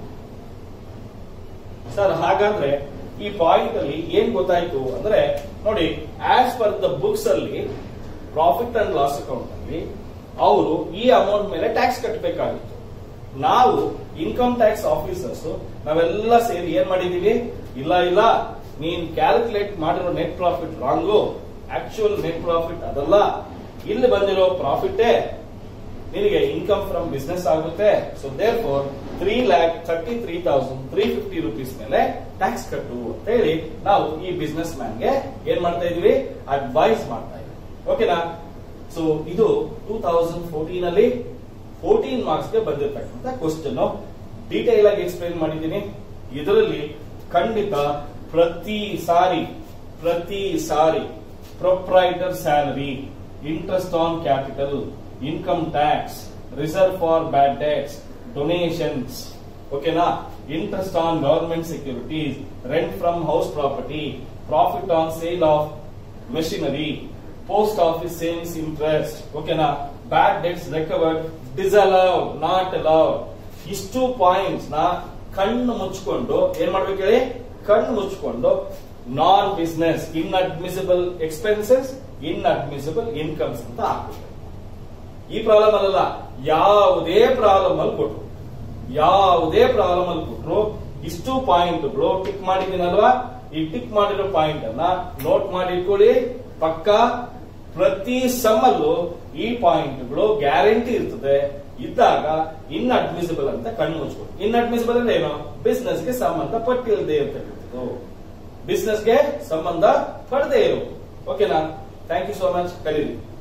Speaker 1: ಸರ್ ಹಾಗಾದ್ರೆ ಈ ಪಾಯಿಂಟ್ ಅಲ್ಲಿ ಏನ್ ಗೊತ್ತಾಯ್ತು ಅಂದ್ರೆ ನೋಡಿ ಆಸ್ ಪರ್ ದ ಬುಕ್ಸ್ ಅಲ್ಲಿ ಪ್ರಾಫಿಟ್ ಅಂಡ್ ಲಾಸ್ ಅಕೌಂಟ್ ಅಲ್ಲಿ ಅವರು ಈ ಅಮೌಂಟ್ ಮೇಲೆ ಟ್ಯಾಕ್ಸ್ ಕಟ್ಟಬೇಕಾಗಿತ್ತು ನಾವು ಇನ್ಕಮ್ ಟ್ಯಾಕ್ಸ್ ಆಫೀಸರ್ಸ್ ನಾವೆಲ್ಲ ಸೇರಿ ಏನ್ ಮಾಡಿದೀವಿ ಇಲ್ಲ ಇಲ್ಲ ನೀನ್ ಕ್ಯಾಲ್ಕುಲೇಟ್ ಮಾಡಿರೋ net profit wrong actual net profit ಅದಲ್ಲ ಇಲ್ಲಿ ಬಂದಿರೋ ಪ್ರಾಫಿಟೇ ನಿನಗೆ ಇನ್ಕಮ್ ಫ್ರಮ್ ಬಿಸ್ನೆಸ್ ಆಗುತ್ತೆ so therefore three lakh thirty three thousand three fifty rupees ಮೇಲೆ ಟ್ಯಾಕ್ಸ್ ಕಟ್ಟು ಅಂತ ಹೇಳಿ ನಾವು ಈ ಬಿಸ್ನೆಸ್ ಮ್ಯಾನ್ಗೆ ಏನ್ ಮಾಡ್ತಾ ಇದೀವಿ ಅಡ್ವೈಸ್ ಮಾಡ್ತಾ ಇದೀವಿ ಓಕೆನಾ ಸೊ ಇದು ಟೂ ತೌಸಂಡ್ ಫೋರ್ಟೀನ್ ಅಲ್ಲಿ ಫೋರ್ಟೀನ್ ಮಾರ್ಕ್ಸ್ ಗೆ ಬಂದಿರತಕ್ಕಂತ ಕ್ವಶನ್ ಡೀಟೇಲ್ ಆಗಿ ಎಕ್ಸ್ಪ್ಲೈನ್ ಮಾಡಿದ್ದೀನಿ ಇದರಲ್ಲಿ ಖಂಡಿತ ಪ್ರತಿ ಸಾರಿ ಪ್ರತಿ ಸಾರಿ proprietor salary interest on capital income tax reserve for bad debts donations ಓಕೆನಾ interest on government securities rent from house property profit on sale of machinery post office savings interest ಓಕೆನಾ bad debts recovered disallowed not allowed ಇಷ್ಟು ಪಾಯಿಂಟ್ಸ್ ನ ಕಣ್ಣು ಮುಚ್ಕೊಂಡು ಏನ್ ಮಾಡ್ಬೇಕು ಹೇಳಿ ಕಣ್ಣು ಮುಚ್ಕೊಂಡು ನಾನ್ business inadmissible expenses inadmissible incomes ಅಂತ ಹಾಕ್ಬಿಟ್ರೆ ಈ ಪ್ರಾಬ್ಲಮ್ ಅಲ್ಲ ಯಾವುದೇ ಪ್ರಾಬ್ಲಮ್ ಅಲ್ಲಿ ಕೊಟ್ರು ಯಾವುದೇ ಪ್ರಾಬ್ಲಮ್ ಅಲ್ಲಿ ಕೊಟ್ರು ಇಷ್ಟು ಪಾಯಿಂಟ್ಗಳು ಟಿಕ್ ಮಾಡಿದ್ದೀನಲ್ವಾ ಈ ಟಿಕ್ ಮಾಡಿರೋ ಪಾಯಿಂಟ್ ಅನ್ನ ನೋಟ್ ಮಾಡಿ ಇಟ್ಕೊಳ್ಳಿ ಪಕ್ಕ ಪ್ರತಿ ಸಮ್ಮಲ್ಲೂ ಈ ಪಾಯಿಂಟ್ಗಳು ಗ್ಯಾರಂಟಿ ಇರ್ತದೆ ಇದ್ದಾಗ ಇನ್ ಅಡ್ಮಿಸಿಬಲ್ ಅಂತ ಕಣ್ಣು ಮುಚ್ಕೊಳ್ಳಿ ಇನ್ ಅಡ್ಮಿಸಿಬಲ್ ಅಂದ್ರೆ ಏನು ಬಿಸ್ನೆಸ್ ಗೆ ಸಂಬಂಧ ಪಟ್ಟಿಲ್ಲದೆ ಇರ್ತಕ್ಕಂಥದ್ದು ಬಿಸ್ನೆಸ್ ಗೆ ಸಂಬಂಧ ಪಡದೆ ಇರು ಓಕೆನಾ ಥ್ಯಾಂಕ್ ಯು ಸೋ ಮಚ್ ಕಲೀರಿ